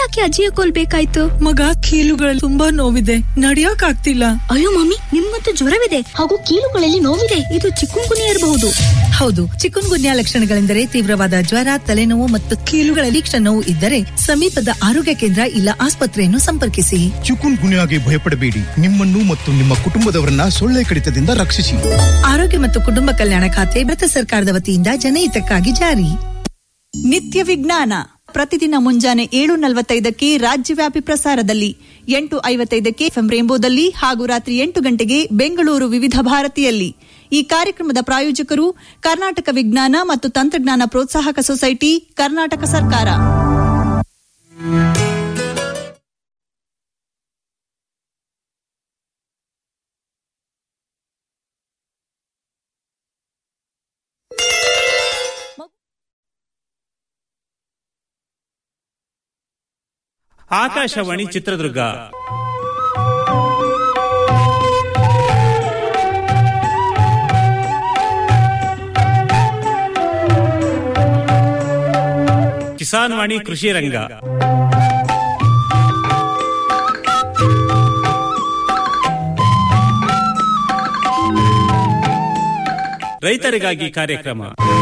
ಯಾಕೆ ಅಜ್ಜಿಯ ಕೋಲ್ ಬೇಕಾಯ್ತು ಮಗ ಕೀಲುಗಳಲ್ಲಿ ತುಂಬಾ ನೋವಿದೆ ನಡಿಯಕ್ ಆಗ್ತಿಲ್ಲ ಅಯ್ಯೋ ಮಮ್ಮಿ ನಿಮ್ಗಂತೂ ಜ್ವರವಿದೆ ಹಾಗೂ ಕೀಲುಗಳಲ್ಲಿ ನೋವಿದೆ ಇದು ಚಿಕ್ಕುಂಗುನಿ ಇರಬಹುದು ಹೌದು ಚಿಕನ್ ಗುನ್ಯಾ ಲಕ್ಷಣಗಳೆಂದರೆ ತೀವ್ರವಾದ ಜ್ವರ ತಲೆನೋವು ಮತ್ತು ಕೀಲುಗಳಲ್ಲಿ ನೋವು ಇದ್ದರೆ ಸಮೀಪದ ಆರೋಗ್ಯ ಕೇಂದ್ರ ಇಲ್ಲ ಆಸ್ಪತ್ರೆಯನ್ನು ಸಂಪರ್ಕಿಸಿ ಚಿಕುನ್ ಗುನ್ಯಾಗೆ ಭಯಪಡಬೇಡಿ ನಿಮ್ಮನ್ನು ಮತ್ತು ನಿಮ್ಮ ಕುಟುಂಬದವರನ್ನ ಸೊಳ್ಳೆ ಕಡಿತದಿಂದ ರಕ್ಷಿಸಿ ಆರೋಗ್ಯ ಮತ್ತು ಕುಟುಂಬ ಕಲ್ಯಾಣ ಖಾತೆ ಭಾರತ ಸರ್ಕಾರದ ವತಿಯಿಂದ ಜನಹಿತಕ್ಕಾಗಿ ಜಾರಿ ನಿತ್ಯ ವಿಜ್ಞಾನ ಪ್ರತಿದಿನ ಮುಂಜಾನೆ ಏಳು ನಲವತ್ತೈದಕ್ಕೆ ರಾಜ್ಯವ್ಯಾಪಿ ಪ್ರಸಾರದಲ್ಲಿ ಎಂಟು ಐವತ್ತೈದಕ್ಕೆ ಎಫ್ಎಂ ರೇಂಬೋದಲ್ಲಿ ಹಾಗೂ ರಾತ್ರಿ ಎಂಟು ಗಂಟೆಗೆ ಬೆಂಗಳೂರು ವಿವಿಧ ಭಾರತಿಯಲ್ಲಿ ಈ ಕಾರ್ಯಕ್ರಮದ ಪ್ರಾಯೋಜಕರು ಕರ್ನಾಟಕ ವಿಜ್ಞಾನ ಮತ್ತು ತಂತ್ರಜ್ಞಾನ ಪ್ರೋತ್ಸಾಹಕ ಸೊಸೈಟಿ ಕರ್ನಾಟಕ ಸರ್ಕಾರ ಆಕಾಶವಾಣಿ ಚಿತ್ರದುರ್ಗ ಕಿಸಾನ್ ವಾಣಿ ಕೃಷಿ ರಂಗ ರೈತರಿಗಾಗಿ ಕಾರ್ಯಕ್ರಮ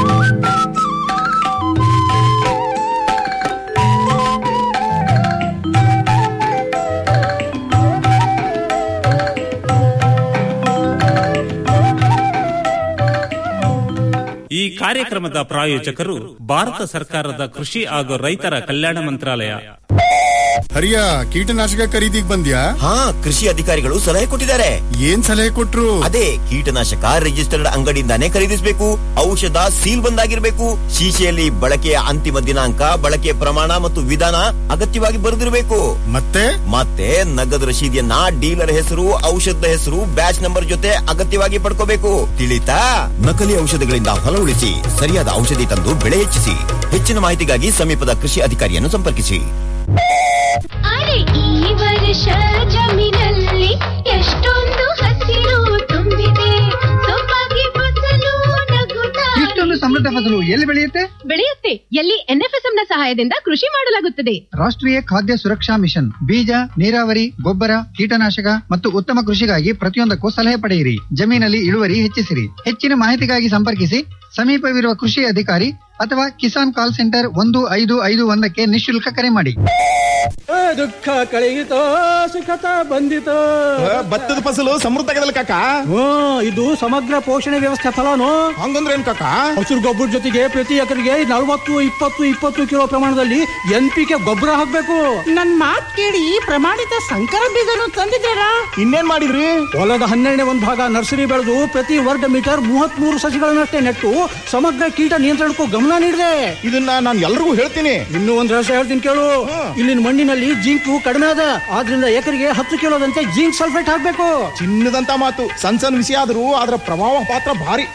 ಈ ಕಾರ್ಯಕ್ರಮದ ಪ್ರಾಯೋಜಕರು ಭಾರತ ಸರ್ಕಾರದ ಕೃಷಿ ಹಾಗೂ ರೈತರ ಕಲ್ಯಾಣ ಮಂತ್ರಾಲಯ ಹರಿಯ ಕೀಟನಾಶಕ ಖರೀದಿಗ್ ಬಂದ್ಯಾ ಹಾ ಕೃಷಿ ಅಧಿಕಾರಿಗಳು ಸಲಹೆ ಕೊಟ್ಟಿದ್ದಾರೆ ಏನ್ ಸಲಹೆ ಕೊಟ್ರು ಅದೇ ಕೀಟನಾಶಕ ರಿಜಿಸ್ಟರ್ಡ್ ಅಂಗಡಿಯಿಂದಾನೇ ಖರೀದಿಸಬೇಕು ಔಷಧ ಸೀಲ್ ಬಂದಾಗಿರ್ಬೇಕು ಶೀಶೆಯಲ್ಲಿ ಬಳಕೆಯ ಅಂತಿಮ ದಿನಾಂಕ ಬಳಕೆಯ ಪ್ರಮಾಣ ಮತ್ತು ವಿಧಾನ ಅಗತ್ಯವಾಗಿ ಬರೆದಿರಬೇಕು ಮತ್ತೆ ಮತ್ತೆ ನಗದು ರಶೀದಿಯನ್ನ ಡೀಲರ್ ಹೆಸರು ಔಷಧದ ಹೆಸರು ಬ್ಯಾಚ್ ನಂಬರ್ ಜೊತೆ ಅಗತ್ಯವಾಗಿ ಪಡ್ಕೋಬೇಕು ತಿಳಿತಾ ನಕಲಿ ಔಷಧಗಳಿಂದ ಹೊಲ ಉಳಿಸಿ ಸರಿಯಾದ ಔಷಧಿ ತಂದು ಬೆಳೆ ಹೆಚ್ಚಿಸಿ ಹೆಚ್ಚಿನ ಮಾಹಿತಿಗಾಗಿ ಸಮೀಪದ ಕೃಷಿ ಅಧಿಕಾರಿಯನ್ನು ಸಂಪರ್ಕಿಸಿ ಅರೆ ಈ ವರ್ಷ ಜಮೀನಲ್ಲಿ ಎಷ್ಟೊಂದು ಹಸಿರು ತುಂಬಿದೆ ಸೊಬಗೆ ಫಸಲು ನಗುತ್ತಾ ಇಷ್ಟೊಂದು ಸಮೃದ್ಧ ಫಸಲು ಎಲ್ಲಿ ಬೆಳೆಯುತ್ತೆ ಬೆಳೆಯುತ್ತೆ ಎಲ್ಲಿ ಎನ್ಎಫ್ಎಸ್ಎಂ ನ ಸಹಾಯದಿಂದ ಕೃಷಿ ಮಾಡಲಾಗುತ್ತದೆ ರಾಷ್ಟ್ರೀಯ ಖಾದ್ಯ ಸುರಕ್ಷಾ ಮಿಷನ್ ಬೀಜ ನೀರಾವರಿ ಗೊಬ್ಬರ ಕೀಟನಾಶಕ ಮತ್ತು ಉತ್ತಮ ಕೃಷಿಗಾಗಿ ಪ್ರತಿಯೊಂದಕ್ಕೂ ಸಲಹೆ ಪಡೆಯಿರಿ ಜಮೀನಲ್ಲಿ ಇಳುವರಿ ಹೆಚ್ಚಿಸಿರಿ ಹೆಚ್ಚಿನ ಮಾಹಿತಿಗಾಗಿ ಸಂಪರ್ಕಿಸಿ ಸಮೀಪವಿರುವ ಕೃಷಿ ಅಧಿಕಾರಿ ಅಥವಾ ಕಿಸಾನ್ ಕಾಲ್ ಸೆಂಟರ್ ಒಂದು ಐದು ಐದು ಒಂದಕ್ಕೆ ನಿಶುಲ್ಕ ಕರೆ ಮಾಡಿ ದುಃಖ ಕಳೆಯಿತೋ ಸುಖತ ಬಂದಿತೋ ಭತ್ತದ ಫಸಲು ಸಮೃದ್ಧ ಆಗದಲ್ಲ ಕಾಕ ಹ್ಮ್ ಇದು ಸಮಗ್ರ ಪೋಷಣೆ ವ್ಯವಸ್ಥೆ ಫಲಾನು ಹಂಗಂದ್ರೆ ಏನ್ ಕಾಕ ಹಸಿರು ಗೊಬ್ಬರ ಜೊತೆಗೆ ಪ್ರತಿ ಎಕರೆಗೆ ನಲವತ್ತು ಇಪ್ಪತ್ತು ಇಪ್ಪತ್ತು ಕಿಲೋ ಪ್ರಮಾಣದಲ್ಲಿ ಎನ್ ಪಿ ಕೆ ಗೊಬ್ಬರ ಹಾಕ್ಬೇಕು ನನ್ ಮಾತ್ ಕೇಳಿ ಪ್ರಮಾಣಿತ ಸಂಕರ ಬೀಜನು ತಂದಿದ್ದೀರಾ ಇನ್ನೇನ್ ಮಾಡಿದ್ರಿ ಹೊಲದ ಹನ್ನೆರಡನೇ ಒಂದು ಭಾಗ ನರ್ಸರಿ ಬೆಳೆದು ಪ್ರತಿ ವರ್ಗ ಮೀಟರ್ ಮೂವತ್ತ್ ಮೂರು ಸಸಿಗಳನ್ನಷ್ಟೇ ನೆಟ್ಟು ಸಮಗ್ರ ಕೀಟ ನಿಯಂತ್ರಣಕ್ಕೂ ಗಮನ ನೀಡಿದೆ ಇದನ್ನ ನಾನು ಎಲ್ರಿಗೂ ಹೇಳ್ತೀನಿ ಇನ್ನೂ ಒಂದ್ ರಹಸ್ಯ ಹೇಳ್ತೀನಿ ಕೇಳು ಇಲ್ಲಿನ ಮಣ್ಣಿನಲ್ಲಿ ಜಿಂಕು ಕಡಿಮೆ ಅದ ಆದ್ರಿಂದ ಎಕರೆಗೆ ಹತ್ತು ಕಿಲೋದಂತೆ ಜಿಂಕ್ ಸಲ್ಫೇಟ್ ಹಾಕ್ಬೇಕು ಚಿನ್ನದಂತ ಮಾತು ಸಣ್ಣ ಸಣ್ಣ ವಿಷಯ ಆದ್ರೂ ಅದರ ಪ್ರಭಾವ ಪಾತ್ರ ಭಾರಿ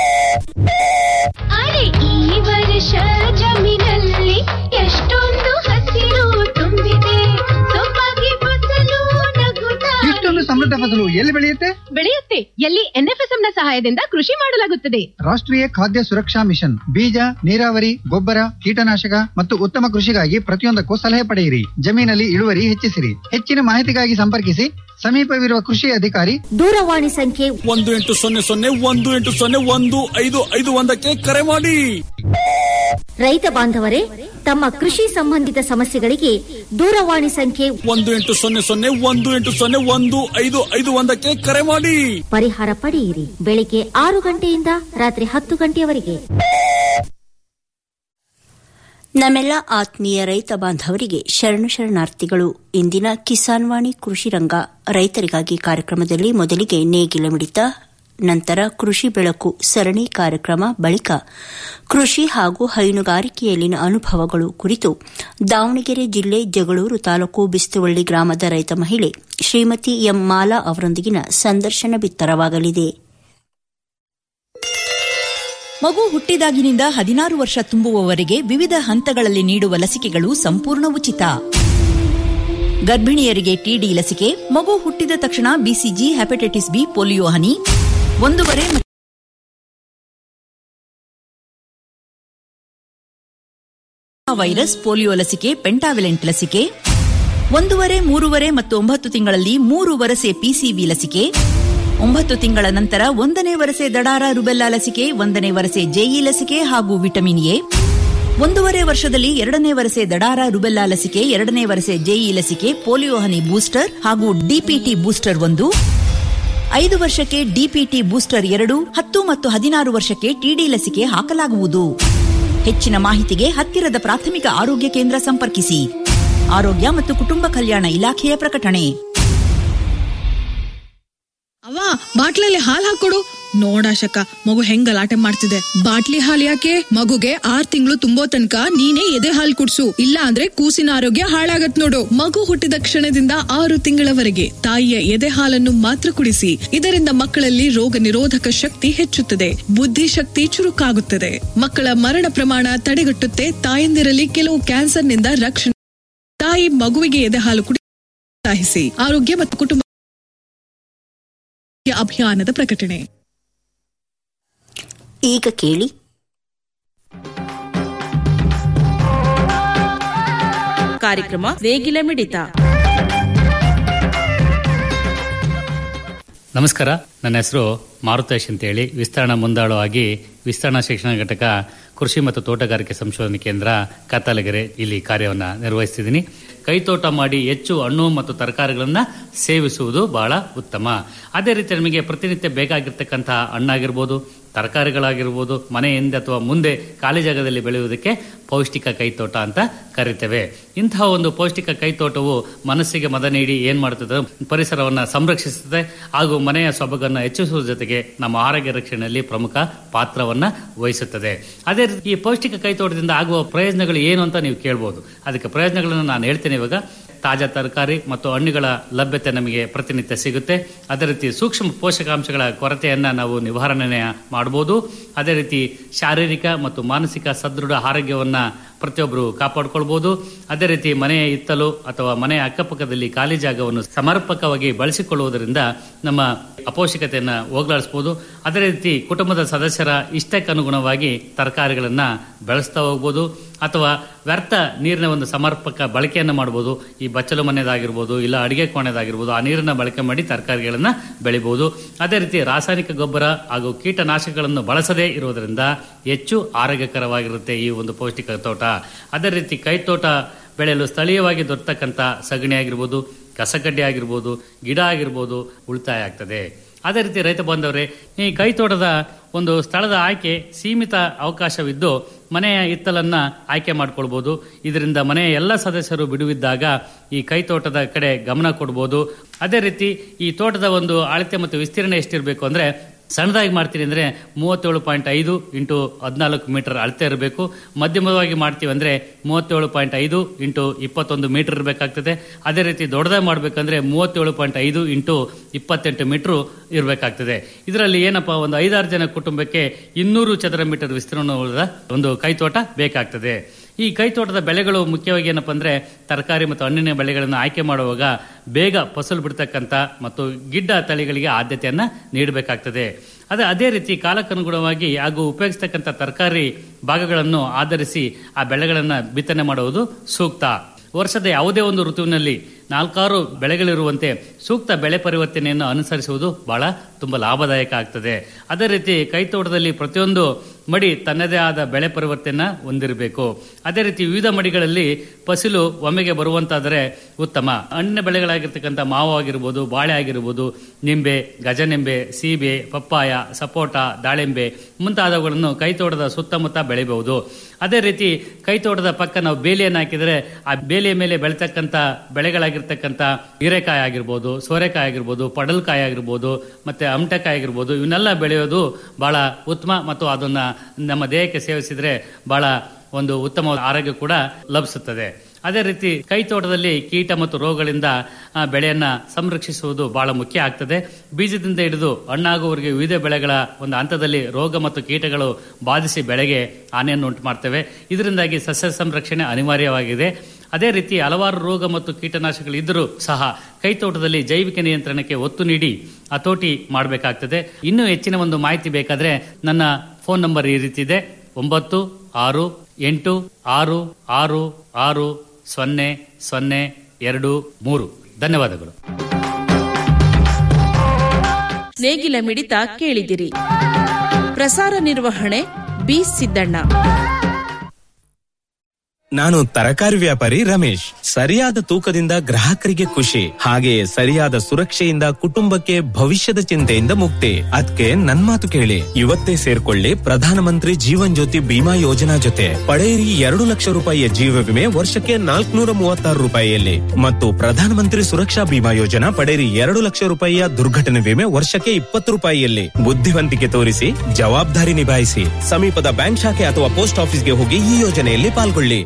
ಅರೆ ಈ ವರ್ಷ ಜಮೀನಲ್ಲಿ ಎಷ್ಟೊಂದು ಹಸಿರು ತುಂಬಿದೆ ಸೊಬಗೆ ಫಸಲು ನಗುತ್ತಾ ಇಷ್ಟೊಂದು ಸಮೃದ್ಧ ಫಸಲು ಎಲ್ಲಿ ಬೆಳೆಯುತ್ತೆ ಬೆಳೆಯುತ್ತೆ ಎಲ್ಲಿ ಎನ್ಎಫ್ಎಸ್ಎಂ ನ ಸಹಾಯದಿಂದ ಕೃಷಿ ಮಾಡಲಾಗುತ್ತದೆ ರಾಷ್ಟ್ರೀಯ ಖಾದ್ಯ ಸುರಕ್ಷಾ ಮಿಷನ್ ಬೀಜ ನೀರಾವರಿ ಗೊಬ್ಬರ ಕೀಟನಾಶಕ ಮತ್ತು ಉತ್ತಮ ಕೃಷಿಗಾಗಿ ಪ್ರತಿಯೊಂದಕ್ಕೂ ಸಲಹೆ ಪಡೆಯಿರಿ ಜಮೀನಲ್ಲಿ ಇಳುವರಿ ಹೆಚ್ಚಿಸಿರಿ ಹೆಚ್ಚಿನ ಮಾಹಿತಿಗಾಗಿ ಸಂಪರ್ಕಿಸಿ ಸಮೀಪವಿರುವ ಕೃಷಿ ಅಧಿಕಾರಿ ದೂರವಾಣಿ ಸಂಖ್ಯೆ ಒಂದು ಎಂಟು ಸೊನ್ನೆ ಸೊನ್ನೆ ಒಂದು ಎಂಟು ಸೊನ್ನೆ ಒಂದು ಐದು ಐದು ಒಂದಕ್ಕೆ ಕರೆ ಮಾಡಿ ರೈತ ಬಾಂಧವರೇ ತಮ್ಮ ಕೃಷಿ ಸಂಬಂಧಿತ ಸಮಸ್ಯೆಗಳಿಗೆ ದೂರವಾಣಿ ಸಂಖ್ಯೆ ಒಂದು ಎಂಟು ಸೊನ್ನೆ ಸೊನ್ನೆ ಒಂದು ಎಂಟು ಸೊನ್ನೆ ಒಂದು ಐದು ಐದು ಒಂದಕ್ಕೆ ಕರೆ ಮಾಡಿ ಪರಿಹಾರ ಪಡೆಯಿರಿ ಬೆಳಿಗ್ಗೆ ಆರು ಗಂಟೆಯಿಂದ ರಾತ್ರಿ ಹತ್ತು ಗಂಟೆಯವರೆಗೆ ನಮ್ಮೆಲ್ಲ ಆತ್ಮೀಯ ರೈತ ಬಾಂಧವರಿಗೆ ಶರಣು ಶರಣಾರ್ಥಿಗಳು ಇಂದಿನ ಕಿಸಾನ್ ವಾಣಿ ಕೃಷಿ ರಂಗ ರೈತರಿಗಾಗಿ ಕಾರ್ಯಕ್ರಮದಲ್ಲಿ ಮೊದಲಿಗೆ ನೇಗಿಲ ಮಿಡಿತ ನಂತರ ಕೃಷಿ ಬೆಳಕು ಸರಣಿ ಕಾರ್ಯಕ್ರಮ ಬಳಿಕ ಕೃಷಿ ಹಾಗೂ ಹೈನುಗಾರಿಕೆಯಲ್ಲಿನ ಅನುಭವಗಳು ಕುರಿತು ದಾವಣಗೆರೆ ಜಿಲ್ಲೆ ಜಗಳೂರು ತಾಲೂಕು ಬಿಸ್ತುವಳ್ಳಿ ಗ್ರಾಮದ ರೈತ ಮಹಿಳೆ ಶ್ರೀಮತಿ ಎಂ ಮಾಲಾ ಅವರೊಂದಿಗಿನ ಸಂದರ್ಶನ ಬಿತ್ತರವಾಗಲಿದೆ ಮಗು ಹುಟ್ಟಿದಾಗಿನಿಂದ ಹದಿನಾರು ವರ್ಷ ತುಂಬುವವರೆಗೆ ವಿವಿಧ ಹಂತಗಳಲ್ಲಿ ನೀಡುವ ಲಸಿಕೆಗಳು ಸಂಪೂರ್ಣ ಉಚಿತ ಗರ್ಭಿಣಿಯರಿಗೆ ಟಿಡಿ ಲಸಿಕೆ ಮಗು ಹುಟ್ಟಿದ ತಕ್ಷಣ ಬಿಸಿಜಿ ಹೆಪಟೈಟಿಸ್ ಬಿ ಪೋಲಿಯೋ ಹನಿ ಒಂದೂವರೆ ವೈರಸ್ ಪೋಲಿಯೋ ಲಸಿಕೆ ಪೆಂಟಾವಿಲೆಂಟ್ ಲಸಿಕೆ ಒಂದೂವರೆ ಮೂರುವರೆ ಮತ್ತು ಒಂಬತ್ತು ತಿಂಗಳಲ್ಲಿ ಮೂರು ವರಸೆ ಪಿಸಿವಿ ಲಸಿಕೆ ಒಂಬತ್ತು ತಿಂಗಳ ನಂತರ ಒಂದನೇ ವರಸೆ ದಡಾರ ರುಬೆಲ್ಲಾ ಲಸಿಕೆ ಒಂದನೇ ವರಸೆ ಜೆಇ ಲಸಿಕೆ ಹಾಗೂ ವಿಟಮಿನ್ ಎ ಒಂದೂವರೆ ವರ್ಷದಲ್ಲಿ ಎರಡನೇ ವರಸೆ ದಡಾರ ರುಬೆಲ್ಲಾ ಲಸಿಕೆ ಎರಡನೇ ವರಸೆ ಜೆಇ ಲಸಿಕೆ ಪೋಲಿಯೋ ಹನಿ ಬೂಸ್ಟರ್ ಹಾಗೂ ಡಿಪಿಟಿ ಬೂಸ್ಟರ್ ಒಂದು ಐದು ವರ್ಷಕ್ಕೆ ಡಿಪಿಟಿ ಬೂಸ್ಟರ್ ಎರಡು ಹತ್ತು ಮತ್ತು ಹದಿನಾರು ವರ್ಷಕ್ಕೆ ಟಿಡಿ ಲಸಿಕೆ ಹಾಕಲಾಗುವುದು ಹೆಚ್ಚಿನ ಮಾಹಿತಿಗೆ ಹತ್ತಿರದ ಪ್ರಾಥಮಿಕ ಆರೋಗ್ಯ ಕೇಂದ್ರ ಸಂಪರ್ಕಿಸಿ ಆರೋಗ್ಯ ಮತ್ತು ಕುಟುಂಬ ಕಲ್ಯಾಣ ಇಲಾಖೆಯ ಪ್ರಕಟಣೆ ಅವ್ವ ಬಾಟ್ಲಲ್ಲಿ ಹಾಲ್ ಹಾಕೊಡು ನೋಡಾಶಕ ಮಗು ಹೆಂಗ್ ಗಲಾಟೆ ಮಾಡ್ತಿದೆ ಬಾಟ್ಲಿ ಹಾಲ್ ಯಾಕೆ ಮಗುಗೆ ಆರ್ ತಿಂಗಳು ತುಂಬೋ ತನಕ ನೀನೇ ಎದೆ ಹಾಲ್ ಕುಡ್ಸು ಇಲ್ಲ ಅಂದ್ರೆ ಕೂಸಿನ ಆರೋಗ್ಯ ಹಾಳಾಗತ್ ನೋಡು ಮಗು ಹುಟ್ಟಿದ ಕ್ಷಣದಿಂದ ಆರು ತಿಂಗಳವರೆಗೆ ತಾಯಿಯ ಎದೆ ಹಾಲನ್ನು ಮಾತ್ರ ಕುಡಿಸಿ ಇದರಿಂದ ಮಕ್ಕಳಲ್ಲಿ ರೋಗ ನಿರೋಧಕ ಶಕ್ತಿ ಹೆಚ್ಚುತ್ತದೆ ಬುದ್ಧಿಶಕ್ತಿ ಚುರುಕಾಗುತ್ತದೆ ಮಕ್ಕಳ ಮರಣ ಪ್ರಮಾಣ ತಡೆಗಟ್ಟುತ್ತೆ ತಾಯಂದಿರಲ್ಲಿ ಕೆಲವು ಕ್ಯಾನ್ಸರ್ನಿಂದ ರಕ್ಷಣೆ ತಾಯಿ ಮಗುವಿಗೆ ಎದೆ ಹಾಲು ಕುಡಿ ಪ್ರೋತ್ಸಾಹಿಸಿ ಆರೋಗ್ಯ ಮತ್ತು ಕುಟುಂಬ ಅಭಿಯಾನದ ಪ್ರಕಟಣೆ ಈಗ ಕೇಳಿ ಕಾರ್ಯಕ್ರಮ ನೇಗಿಲ ಮಿಡಿತ ನಮಸ್ಕಾರ ನನ್ನ ಹೆಸರು ಮಾರುತೇಶ್ ಅಂತೇಳಿ ವಿಸ್ತರಣಾ ಮುಂದಾಳು ಆಗಿ ವಿಸ್ತರಣಾ ಶಿಕ್ಷಣ ಘಟಕ ಕೃಷಿ ಮತ್ತು ತೋಟಗಾರಿಕೆ ಸಂಶೋಧನಾ ಕೇಂದ್ರ ಕಾತಾಲಗೆರೆ ಇಲ್ಲಿ ಕಾರ್ಯವನ್ನು ನಿರ್ವಹಿಸ್ತಿದ್ದೀನಿ ಕೈತೋಟ ಮಾಡಿ ಹೆಚ್ಚು ಹಣ್ಣು ಮತ್ತು ತರಕಾರಿಗಳನ್ನ ಸೇವಿಸುವುದು ಬಹಳ ಉತ್ತಮ ಅದೇ ರೀತಿ ನಮಗೆ ಪ್ರತಿನಿತ್ಯ ಬೇಕಾಗಿರ್ತಕ್ಕಂತಹ ಹಣ್ಣಾಗಿರ್ಬೋದು ತರಕಾರಿಗಳಾಗಿರ್ಬೋದು ಮನೆಯಿಂದ ಅಥವಾ ಮುಂದೆ ಖಾಲಿ ಜಾಗದಲ್ಲಿ ಬೆಳೆಯುವುದಕ್ಕೆ ಪೌಷ್ಟಿಕ ಕೈತೋಟ ಅಂತ ಕರಿತೇವೆ ಇಂತಹ ಒಂದು ಪೌಷ್ಟಿಕ ಕೈತೋಟವು ಮನಸ್ಸಿಗೆ ಮದ ನೀಡಿ ಏನ್ ಮಾಡುತ್ತದೆ ಪರಿಸರವನ್ನ ಸಂರಕ್ಷಿಸುತ್ತದೆ ಹಾಗೂ ಮನೆಯ ಸೊಬಗನ್ನು ಹೆಚ್ಚಿಸುವ ಜೊತೆಗೆ ನಮ್ಮ ಆರೋಗ್ಯ ರಕ್ಷಣೆಯಲ್ಲಿ ಪ್ರಮುಖ ಪಾತ್ರವನ್ನ ವಹಿಸುತ್ತದೆ ಅದೇ ರೀತಿ ಈ ಪೌಷ್ಟಿಕ ಕೈತೋಟದಿಂದ ಆಗುವ ಪ್ರಯೋಜನಗಳು ಏನು ಅಂತ ನೀವು ಕೇಳಬಹುದು ಅದಕ್ಕೆ ಪ್ರಯೋಜನಗಳನ್ನು ನಾನು ಹೇಳ್ತೇನೆ ಇವಾಗ ತಾಜಾ ತರಕಾರಿ ಮತ್ತು ಹಣ್ಣುಗಳ ಲಭ್ಯತೆ ನಮಗೆ ಪ್ರತಿನಿತ್ಯ ಸಿಗುತ್ತೆ ಅದೇ ರೀತಿ ಸೂಕ್ಷ್ಮ ಪೋಷಕಾಂಶಗಳ ಕೊರತೆಯನ್ನ ನಾವು ನಿವಾರಣೆ ಮಾಡಬಹುದು ಅದೇ ರೀತಿ ಶಾರೀರಿಕ ಮತ್ತು ಮಾನಸಿಕ ಸದೃಢ ಆರೋಗ್ಯವನ್ನ ಪ್ರತಿಯೊಬ್ಬರು ಕಾಪಾಡಿಕೊಳ್ಬಹುದು ಅದೇ ರೀತಿ ಮನೆಯ ಇತ್ತಲು ಅಥವಾ ಮನೆಯ ಅಕ್ಕಪಕ್ಕದಲ್ಲಿ ಖಾಲಿ ಜಾಗವನ್ನು ಸಮರ್ಪಕವಾಗಿ ಬಳಸಿಕೊಳ್ಳುವುದರಿಂದ ನಮ್ಮ ಅಪೌಷ್ಟಿಕತೆಯನ್ನು ಹೋಗಲಾಡಿಸಬಹುದು ಅದೇ ರೀತಿ ಕುಟುಂಬದ ಸದಸ್ಯರ ಇಷ್ಟಕ್ಕನುಗುಣವಾಗಿ ತರಕಾರಿಗಳನ್ನ ಬೆಳೆಸ್ತಾ ಹೋಗ್ಬೋದು ಅಥವಾ ವ್ಯರ್ಥ ನೀರಿನ ಒಂದು ಸಮರ್ಪಕ ಬಳಕೆಯನ್ನು ಮಾಡಬಹುದು ಈ ಬಚ್ಚಲು ಮನೆಯದಾಗಿರ್ಬೋದು ಇಲ್ಲ ಅಡಿಗೆ ಕೋಣೆದಾಗಿರ್ಬೋದು ಆ ನೀರನ್ನ ಬಳಕೆ ಮಾಡಿ ತರಕಾರಿಗಳನ್ನ ಬೆಳಿಬಹುದು ಅದೇ ರೀತಿ ರಾಸಾಯನಿಕ ಗೊಬ್ಬರ ಹಾಗೂ ಕೀಟನಾಶಕಗಳನ್ನು ಬಳಸದೇ ಇರುವುದರಿಂದ ಹೆಚ್ಚು ಆರೋಗ್ಯಕರವಾಗಿರುತ್ತೆ ಈ ಒಂದು ಪೌಷ್ಟಿಕ ತೋಟ ಅದೇ ರೀತಿ ಕೈತೋಟ ಬೆಳೆಯಲು ಸ್ಥಳೀಯವಾಗಿ ದೊರೆತಕ್ಕಂಥ ಸಗಣಿ ಆಗಿರ್ಬೋದು ಕಸಕಡ್ಡಿ ಆಗಿರ್ಬೋದು ಗಿಡ ಆಗಿರ್ಬೋದು ಉಳಿತಾಯ ಆಗ್ತದೆ ಅದೇ ರೀತಿ ರೈತ ಬಾಂಧವರೇ ಈ ಕೈತೋಟದ ಒಂದು ಸ್ಥಳದ ಆಯ್ಕೆ ಸೀಮಿತ ಅವಕಾಶವಿದ್ದು ಮನೆಯ ಇತ್ತಲನ್ನ ಆಯ್ಕೆ ಮಾಡ್ಕೊಳ್ಬಹುದು ಇದರಿಂದ ಮನೆಯ ಎಲ್ಲ ಸದಸ್ಯರು ಬಿಡುವಿದ್ದಾಗ ಈ ಕೈತೋಟದ ಕಡೆ ಗಮನ ಕೊಡ್ಬೋದು ಅದೇ ರೀತಿ ಈ ತೋಟದ ಒಂದು ಅಳತೆ ಮತ್ತು ವಿಸ್ತೀರ್ಣ ಎಷ್ಟಿರಬೇಕು ಅಂದ್ರೆ ಸಣ್ಣದಾಗಿ ಮಾಡ್ತೀನಿ ಅಂದ್ರೆ ಮೂವತ್ತೇಳು ಪಾಯಿಂಟ್ ಐದು ಇಂಟು ಹದಿನಾಲ್ಕು ಮೀಟರ್ ಅಳತೆ ಇರಬೇಕು ಮಧ್ಯಮವಾಗಿ ಮಾಡ್ತೀವಿ ಅಂದ್ರೆ ಮೂವತ್ತೇಳು ಪಾಯಿಂಟ್ ಐದು ಇಂಟು ಇಪ್ಪತ್ತೊಂದು ಮೀಟರ್ ಇರಬೇಕಾಗ್ತದೆ ಅದೇ ರೀತಿ ದೊಡ್ಡದಾಗಿ ಮಾಡ್ಬೇಕಂದ್ರೆ ಮೂವತ್ತೇಳು ಪಾಯಿಂಟ್ ಐದು ಇಂಟು ಇಪ್ಪತ್ತೆಂಟು ಮೀಟರ್ ಇರಬೇಕಾಗ್ತದೆ ಇದರಲ್ಲಿ ಏನಪ್ಪಾ ಒಂದು ಐದಾರು ಜನ ಕುಟುಂಬಕ್ಕೆ ಇನ್ನೂರು ಚದರ ಮೀಟರ್ ವಿಸ್ತೀರ್ಣದ ಒಂದು ಕೈತೋಟ ಬೇಕಾಗ್ತದೆ ಈ ಕೈತೋಟದ ಬೆಳೆಗಳು ಮುಖ್ಯವಾಗಿ ಏನಪ್ಪಾ ಅಂದ್ರೆ ತರಕಾರಿ ಮತ್ತು ಹಣ್ಣಿನ ಬೆಳೆಗಳನ್ನು ಆಯ್ಕೆ ಮಾಡುವಾಗ ಬೇಗ ಫಸಲು ಬಿಡ್ತಕ್ಕಂಥ ಮತ್ತು ಗಿಡ್ಡ ತಳಿಗಳಿಗೆ ಆದ್ಯತೆಯನ್ನ ನೀಡಬೇಕಾಗ್ತದೆ ಅದೇ ಅದೇ ರೀತಿ ಕಾಲಕ್ಕನುಗುಣವಾಗಿ ಹಾಗೂ ಉಪಯೋಗಿಸ್ತಕ್ಕಂಥ ತರಕಾರಿ ಭಾಗಗಳನ್ನು ಆಧರಿಸಿ ಆ ಬೆಳೆಗಳನ್ನು ಬಿತ್ತನೆ ಮಾಡುವುದು ಸೂಕ್ತ ವರ್ಷದ ಯಾವುದೇ ಒಂದು ಋತುವಿನಲ್ಲಿ ನಾಲ್ಕಾರು ಬೆಳೆಗಳಿರುವಂತೆ ಸೂಕ್ತ ಬೆಳೆ ಪರಿವರ್ತನೆಯನ್ನು ಅನುಸರಿಸುವುದು ಬಹಳ ತುಂಬಾ ಲಾಭದಾಯಕ ಆಗ್ತದೆ ಅದೇ ರೀತಿ ಕೈತೋಟದಲ್ಲಿ ಪ್ರತಿಯೊಂದು ಮಡಿ ತನ್ನದೇ ಆದ ಬೆಳೆ ಪರಿವರ್ತನೆ ಹೊಂದಿರಬೇಕು ಅದೇ ರೀತಿ ವಿವಿಧ ಮಡಿಗಳಲ್ಲಿ ಫಸಲು ಒಮ್ಮೆಗೆ ಬರುವಂತಾದರೆ ಉತ್ತಮ ಹಣ್ಣಿನ ಬೆಳೆಗಳಾಗಿರ್ತಕ್ಕಂಥ ಮಾವು ಆಗಿರ್ಬೋದು ಬಾಳೆ ಆಗಿರ್ಬೋದು ನಿಂಬೆ ಗಜನಿಂಬೆ ಸೀಬೆ ಪಪ್ಪಾಯ ಸಪೋಟ ದಾಳಿಂಬೆ ಮುಂತಾದವುಗಳನ್ನು ಕೈತೋಟದ ಸುತ್ತಮುತ್ತ ಬೆಳೆಯಬಹುದು ಅದೇ ರೀತಿ ಕೈತೋಟದ ಪಕ್ಕ ನಾವು ಬೇಲಿಯನ್ನು ಹಾಕಿದರೆ ಆ ಬೇಲಿಯ ಮೇಲೆ ಬೆಳೆತಕ್ಕಂಥ ಬೆಳೆಗಳಾಗಿರ್ತಕ್ಕಂಥ ಹೀರೆಕಾಯಿ ಆಗಿರ್ಬೋದು ಸೋರೆಕಾಯಿ ಆಗಿರ್ಬೋದು ಪಡಲ್ಕಾಯಿ ಆಗಿರ್ಬೋದು ಮತ್ತೆ ಅಮಟಕಾಯಿ ಆಗಿರ್ಬೋದು ಇವನ್ನೆಲ್ಲ ಬೆಳೆಯೋದು ಬಹಳ ಉತ್ತಮ ಮತ್ತು ಅದನ್ನ ನಮ್ಮ ದೇಹಕ್ಕೆ ಸೇವಿಸಿದ್ರೆ ಬಹಳ ಒಂದು ಉತ್ತಮ ಆರೋಗ್ಯ ಕೂಡ ಲಭಿಸುತ್ತದೆ ಅದೇ ರೀತಿ ಕೈತೋಟದಲ್ಲಿ ಕೀಟ ಮತ್ತು ರೋಗಗಳಿಂದ ಆ, ಬೆಳೆಯನ್ನ ಸಂರಕ್ಷಿಸುವುದು ಬಹಳ ಮುಖ್ಯ ಆಗ್ತದೆ ಬೀಜದಿಂದ ಹಿಡಿದು ಹಣ್ಣಾಗುವವರೆಗೆ ವಿವಿಧ ಬೆಳೆಗಳ ಒಂದು ಹಂತದಲ್ಲಿ ರೋಗ ಮತ್ತು ಕೀಟಗಳು ಬಾಧಿಸಿ ಬೆಳೆಗೆ ಹಾನಿಯನ್ನು ಉಂಟು ಮಾಡ್ತವೆ ಇದರಿಂದಾಗಿ ಸಸ್ಯ ಸಂರಕ್ಷಣೆ ಅನಿವಾರ್ಯವಾಗಿದೆ ಅದೇ ರೀತಿ ಹಲವಾರು ರೋಗ ಮತ್ತು ಕೀಟನಾಶಕಗಳು ಇದ್ದರೂ ಸಹ ಕೈತೋಟದಲ್ಲಿ ಜೈವಿಕ ನಿಯಂತ್ರಣಕ್ಕೆ ಒತ್ತು ನೀಡಿ ಹತೋಟಿ ಮಾಡಬೇಕಾಗ್ತದೆ ಇನ್ನೂ ಹೆಚ್ಚಿನ ಒಂದು ಮಾಹಿತಿ ಬೇಕಾದ್ರೆ ನನ್ನ ಫೋನ್ ನಂಬರ್ ಈ ರೀತಿ ಇದೆ ಒಂಬತ್ತು ಆರು ಎಂಟು ಆರು ಆರು ಆರು ಸೊನ್ನೆ ಸೊನ್ನೆ ಎರಡು ಮೂರು ಧನ್ಯವಾದಗಳು ನೇಗಿಲ ಮಿಡಿತ ಕೇಳಿದಿರಿ ಪ್ರಸಾರ ನಿರ್ವಹಣೆ ಬಿ ಸಿದ್ದಣ್ಣ ನಾನು ತರಕಾರಿ ವ್ಯಾಪಾರಿ ರಮೇಶ್ ಸರಿಯಾದ ತೂಕದಿಂದ ಗ್ರಾಹಕರಿಗೆ ಖುಷಿ ಹಾಗೆಯೇ ಸರಿಯಾದ ಸುರಕ್ಷೆಯಿಂದ ಕುಟುಂಬಕ್ಕೆ ಭವಿಷ್ಯದ ಚಿಂತೆಯಿಂದ ಮುಕ್ತಿ ಅದಕ್ಕೆ ನನ್ ಮಾತು ಕೇಳಿ ಇವತ್ತೇ ಸೇರ್ಕೊಳ್ಳಿ ಪ್ರಧಾನಮಂತ್ರಿ ಜೀವನ್ ಜ್ಯೋತಿ ಬಿಮಾ ಯೋಜನಾ ಜೊತೆ ಪಡೆಯಿರಿ ಎರಡು ಲಕ್ಷ ರೂಪಾಯಿಯ ಜೀವ ವಿಮೆ ವರ್ಷಕ್ಕೆ ನಾಲ್ಕುನೂರ ಮೂವತ್ತಾರು ರೂಪಾಯಿಯಲ್ಲಿ ಮತ್ತು ಪ್ರಧಾನಮಂತ್ರಿ ಸುರಕ್ಷಾ ಬಿಮಾ ಯೋಜನಾ ಪಡೆಯಿರಿ ಎರಡು ಲಕ್ಷ ರೂಪಾಯಿಯ ದುರ್ಘಟನೆ ವಿಮೆ ವರ್ಷಕ್ಕೆ ಇಪ್ಪತ್ತು ರೂಪಾಯಿಯಲ್ಲಿ ಬುದ್ಧಿವಂತಿಕೆ ತೋರಿಸಿ ಜವಾಬ್ದಾರಿ ನಿಭಾಯಿಸಿ ಸಮೀಪದ ಬ್ಯಾಂಕ್ ಶಾಖೆ ಅಥವಾ ಪೋಸ್ಟ್ ಆಫೀಸ್ಗೆ ಹೋಗಿ ಈ ಯೋಜನೆಯಲ್ಲಿ ಪಾಲ್ಗೊಳ್ಳಿ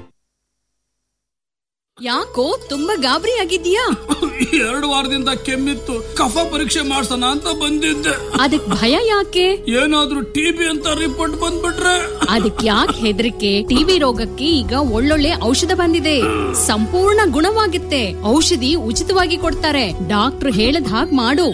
ಯಾಕೋ ತುಂಬಾ ಗಾಬರಿ ಆಗಿದ್ಯಾ ಎರಡು ವಾರದಿಂದ ಕೆಮ್ಮಿತ್ತು ಕಫ ಪರೀಕ್ಷೆ ಮಾಡ್ಸೋಣ ಅಂತ ಬಂದಿದ್ದೆ ಅದಕ್ ಭಯ ಯಾಕೆ ಏನಾದ್ರೂ ಟಿಬಿ ಅಂತ ರಿಪೋರ್ಟ್ ಬಂದ್ಬಿಟ್ರೆ ಅದಕ್ ಯಾಕೆ ಹೆದರಿಕೆ ಟಿವಿ ರೋಗಕ್ಕೆ ಈಗ ಒಳ್ಳೊಳ್ಳೆ ಔಷಧ ಬಂದಿದೆ ಸಂಪೂರ್ಣ ಗುಣವಾಗುತ್ತೆ ಔಷಧಿ ಉಚಿತವಾಗಿ ಕೊಡ್ತಾರೆ ಡಾಕ್ಟ್ರು ಹೇಳದ್ ಹಾಗ್ ಮಾಡು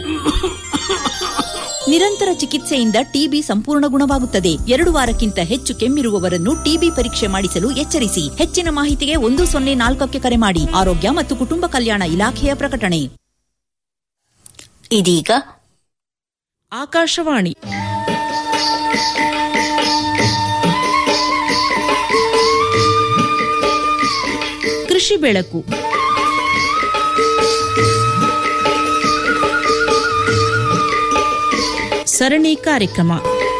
ನಿರಂತರ ಚಿಕಿತ್ಸೆಯಿಂದ ಟಿಬಿ ಸಂಪೂರ್ಣ ಗುಣವಾಗುತ್ತದೆ ಎರಡು ವಾರಕ್ಕಿಂತ ಹೆಚ್ಚು ಕೆಮ್ಮಿರುವವರನ್ನು ಟಿಬಿ ಪರೀಕ್ಷೆ ಮಾಡಿಸಲು ಎಚ್ಚರಿಸಿ ಹೆಚ್ಚಿನ ಮಾಹಿತಿಗೆ ಒಂದು ಸೊನ್ನೆ ನಾಲ್ಕಕ್ಕೆ ಕರೆ ಮಾಡಿ ಆರೋಗ್ಯ ಮತ್ತು ಕುಟುಂಬ ಕಲ್ಯಾಣ ಇಲಾಖೆಯ ಪ್ರಕಟಣೆ ಇದೀಗ ಆಕಾಶವಾಣಿ ಕೃಷಿ ಬೆಳಕು ಸರಣಿ ಕಾರ್ಯಕ್ರಮ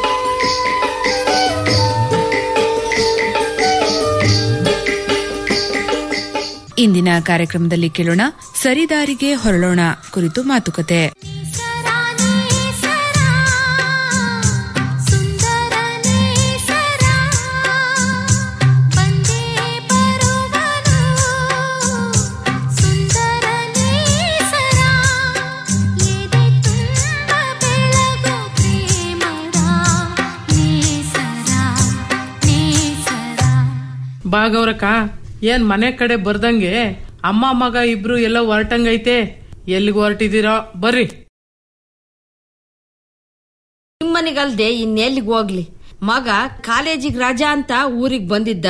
ಇಂದಿನ ಕಾರ್ಯಕ್ರಮದಲ್ಲಿ ಕೇಳೋಣ ಸರಿದಾರಿಗೆ ಹೊರಳೋಣ ಕುರಿತು ಮಾತುಕತೆ ಬಾಗವ್ರಕ್ಕ ಏನ್ ಮನೆ ಕಡೆ ಬರ್ದಂಗೆ ಅಮ್ಮ ಮಗ ಇಬ್ರು ಎಲ್ಲ ಹೊರಟಂಗೈತೆ ಎಲ್ಲಿಗೆ ಹೊರಟಿದ್ದೀರಾ ಬರ್ರಿ ನಿಮ್ಮನಿಗಲ್ದೆ ಇನ್ನೆಲ್ಲಿಗೆ ಹೋಗ್ಲಿ ಮಗ ಕಾಲೇಜಿಗೆ ರಜಾ ಅಂತ ಊರಿಗೆ ಬಂದಿದ್ದ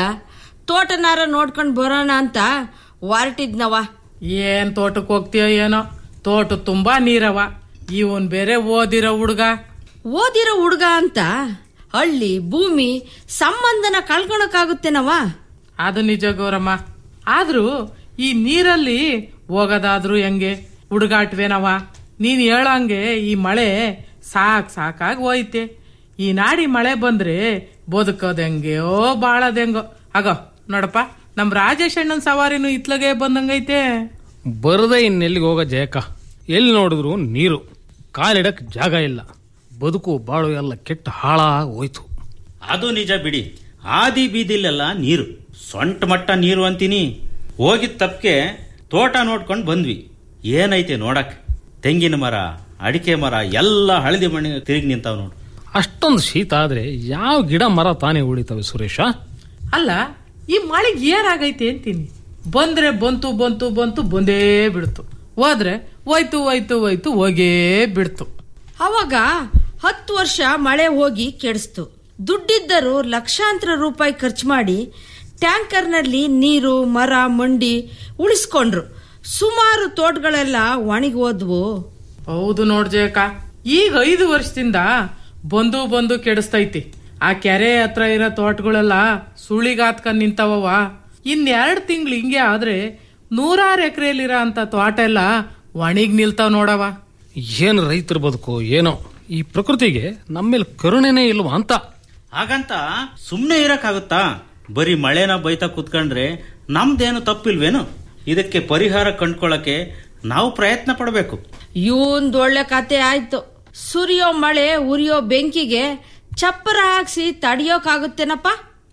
ತೋಟನಾರ ನೋಡ್ಕೊಂಡ್ ಬರೋಣ ಅಂತ ಹೊರಟಿದ್ನವ ಏನ್ ತೋಟಕ್ಕೆ ಹೋಗ್ತೀಯ ಏನೋ ತೋಟ ತುಂಬಾ ನೀರವ ಇವನ್ ಬೇರೆ ಓದಿರೋ ಹುಡ್ಗ ಓದಿರೋ ಹುಡ್ಗ ಅಂತ ಹಳ್ಳಿ ಭೂಮಿ ಸಂಬಂಧನ ಕಳ್ಕೊಳಕ್ಕಾಗುತ್ತೇನವ ಅದು ನಿಜ ಗೌರಮ್ಮ ಆದ್ರೂ ಈ ನೀರಲ್ಲಿ ಹೋಗೋದಾದ್ರೂ ಹೆಂಗೆ ಹುಡುಗಾಟ್ವೇನವ ನೀನ್ ಹೇಳಂಗೆ ಈ ಮಳೆ ಸಾಕ್ ಸಾಕಾಗಿ ಹೋಯ್ತೆ ಈ ನಾಡಿ ಮಳೆ ಬಂದ್ರೆ ಬದುಕೋದ್ ಹೆಂಗೆಯೋ ಬಾಳದ್ ಹೆಂಗೋ ಆಗೋ ನೋಡಪ್ಪ ನಮ್ ರಾಜೇಶ್ ಅಣ್ಣನ್ ಸವಾರಿನೂ ಇತ್ಲಗೆ ಬಂದಂಗೈತೆ ಬರದೆ ಇನ್ನೆಲ್ಲಿಗೆ ಹೋಗೋ ಜಯಕ ಎಲ್ಲಿ ನೋಡಿದ್ರು ನೀರು ಕಾಲಿಡಕ್ ಜಾಗ ಇಲ್ಲ ಬದುಕು ಬಾಳು ಎಲ್ಲ ಕೆಟ್ಟ ಹಾಳಾಗಿ ಹೋಯ್ತು ಅದು ನಿಜ ಬಿಡಿ ಆದಿ ಬೀದಿಲೆಲ್ಲ ನೀರು ಸೊಂಟ ಮಟ್ಟ ನೀರು ಅಂತೀನಿ ಹೋಗಿದ್ ತಪ್ಕೆ ತೋಟ ನೋಡ್ಕೊಂಡು ಬಂದ್ವಿ ಏನೈತೆ ನೋಡಕ್ ತೆಂಗಿನ ಮರ ಅಡಿಕೆ ಮರ ಎಲ್ಲ ಹಳದಿ ಮಣ್ಣಿಗೆ ತಿರುಗಿ ನಿಂತಾವ್ ನೋಡು ಅಷ್ಟೊಂದು ಶೀತ ಆದ್ರೆ ಯಾವ ಗಿಡ ಮರ ತಾನೇ ಉಳಿತವೆ ಸುರೇಶ ಅಲ್ಲ ಈ ಮಳೆಗೆ ಏನಾಗೈತೆ ಅಂತೀನಿ ಬಂದ್ರೆ ಬಂತು ಬಂತು ಬಂತು ಬಂದೇ ಬಿಡ್ತು ಹೋದ್ರೆ ಹೋಯ್ತು ಹೋಯ್ತು ಹೋಯ್ತು ಹೋಗೇ ಬಿಡ್ತು ಅವಾಗ ಹತ್ತು ವರ್ಷ ಮಳೆ ಹೋಗಿ ಕೆಡಿಸ್ತು ದುಡ್ಡಿದ್ದರು ಲಕ್ಷಾಂತರ ರೂಪಾಯಿ ಖರ್ಚು ಮಾಡಿ ಟ್ಯಾಂಕರ್ನಲ್ಲಿ ನೀರು ಮರ ಮಂಡಿ ಉಳಿಸ್ಕೊಂಡ್ರು ಸುಮಾರು ತೋಟಗಳೆಲ್ಲ ಒಣಗಿ ಹೋದ್ವು ಹೌದು ನೋಡ್ಜೇಕ ಈಗ ಐದು ವರ್ಷದಿಂದ ಬಂದು ಬಂದು ಕೆಡಿಸ್ತೈತಿ ಆ ಕೆರೆ ಹತ್ರ ಇರೋ ತೋಟಗಳೆಲ್ಲ ಸುಳಿಗಾತ್ಕೊಂಡ್ ನಿಂತವವ ಇನ್ನೆರಡು ತಿಂಗಳು ಹಿಂಗೆ ಆದ್ರೆ ನೂರಾರು ಎಕರೆಯಲ್ಲಿರೋ ಅಂತ ತೋಟ ಎಲ್ಲ ಒಣಿಗ್ ನಿಲ್ತಾವ್ ನೋಡವ ಏನು ರೈತರ ಬದುಕು ಏನೋ ಈ ಪ್ರಕೃತಿಗೆ ನಮ್ಮೇಲೆ ಕರುಣೆನೇ ಇಲ್ವಾ ಅಂತ ಹಾಗಂತ ಸುಮ್ನೆ ಇರಕ್ಕಾಗುತ್ತಾ ಬರೀ ಮಳೆನ ಬೈತಾ ಕುತ್ಕೊಂಡ್ರೆ ನಮ್ದೇನು ತಪ್ಪಿಲ್ವೇನು ಇದಕ್ಕೆ ಪರಿಹಾರ ಕಂಡ್ಕೊಳಕ್ಕೆ ನಾವು ಪ್ರಯತ್ನ ಪಡಬೇಕು ಇವಂದ್ ಒಳ್ಳೆ ಕತೆ ಆಯ್ತು ಸುರಿಯೋ ಮಳೆ ಉರಿಯೋ ಬೆಂಕಿಗೆ ಚಪ್ಪರ ಹಾಕ್ಸಿ ತಡಿಯೋಕಾಗುತ್ತೇನಪ್ಪ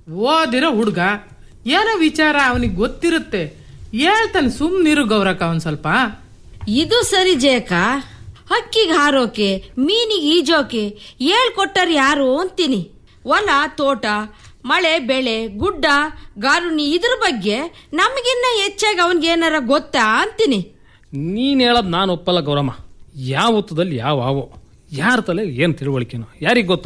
ಓದಿರೋ ಹುಡ್ಗ ಏನೋ ವಿಚಾರ ಅವನಿಗೆ ಗೊತ್ತಿರುತ್ತೆ ಹೇಳ್ತಾನೆ ಸುಮ್ನಿರು ಗೌರಕ್ಕ ಒಂದ್ ಸ್ವಲ್ಪ ಇದು ಸರಿ ಜಯಕ ಹಕ್ಕಿಗೆ ಹಾರೋಕೆ ಮೀನಿಗೆ ಈಜೋಕೆ ಹೇಳ್ಕೊಟ್ಟರ್ ಯಾರು ಅಂತೀನಿ ಹೊಲ ತೋಟ ಮಳೆ ಬೆಳೆ ಗುಡ್ಡ ಗಾರುಣಿ ಇದ್ರ ಬಗ್ಗೆ ನಮಗಿನ್ನ ಹೆಚ್ಚಾಗಿ ಅವನ್ಗೇನಾರ ಗೊತ್ತಾ ಅಂತೀನಿ ನೀನ್ ಹೇಳದ್ ನಾನು ಒಪ್ಪಲ್ಲ ಗೌರಮ್ಮ ಯಾವ ಹೊತ್ತದಲ್ಲಿ ಯಾವ ಆವೋ ಯಾರ ತಲೆ ಏನ್ ತಿಳುವಳಿಕೆನೋ ಯಾರಿಗ್ ಗೊತ್ತು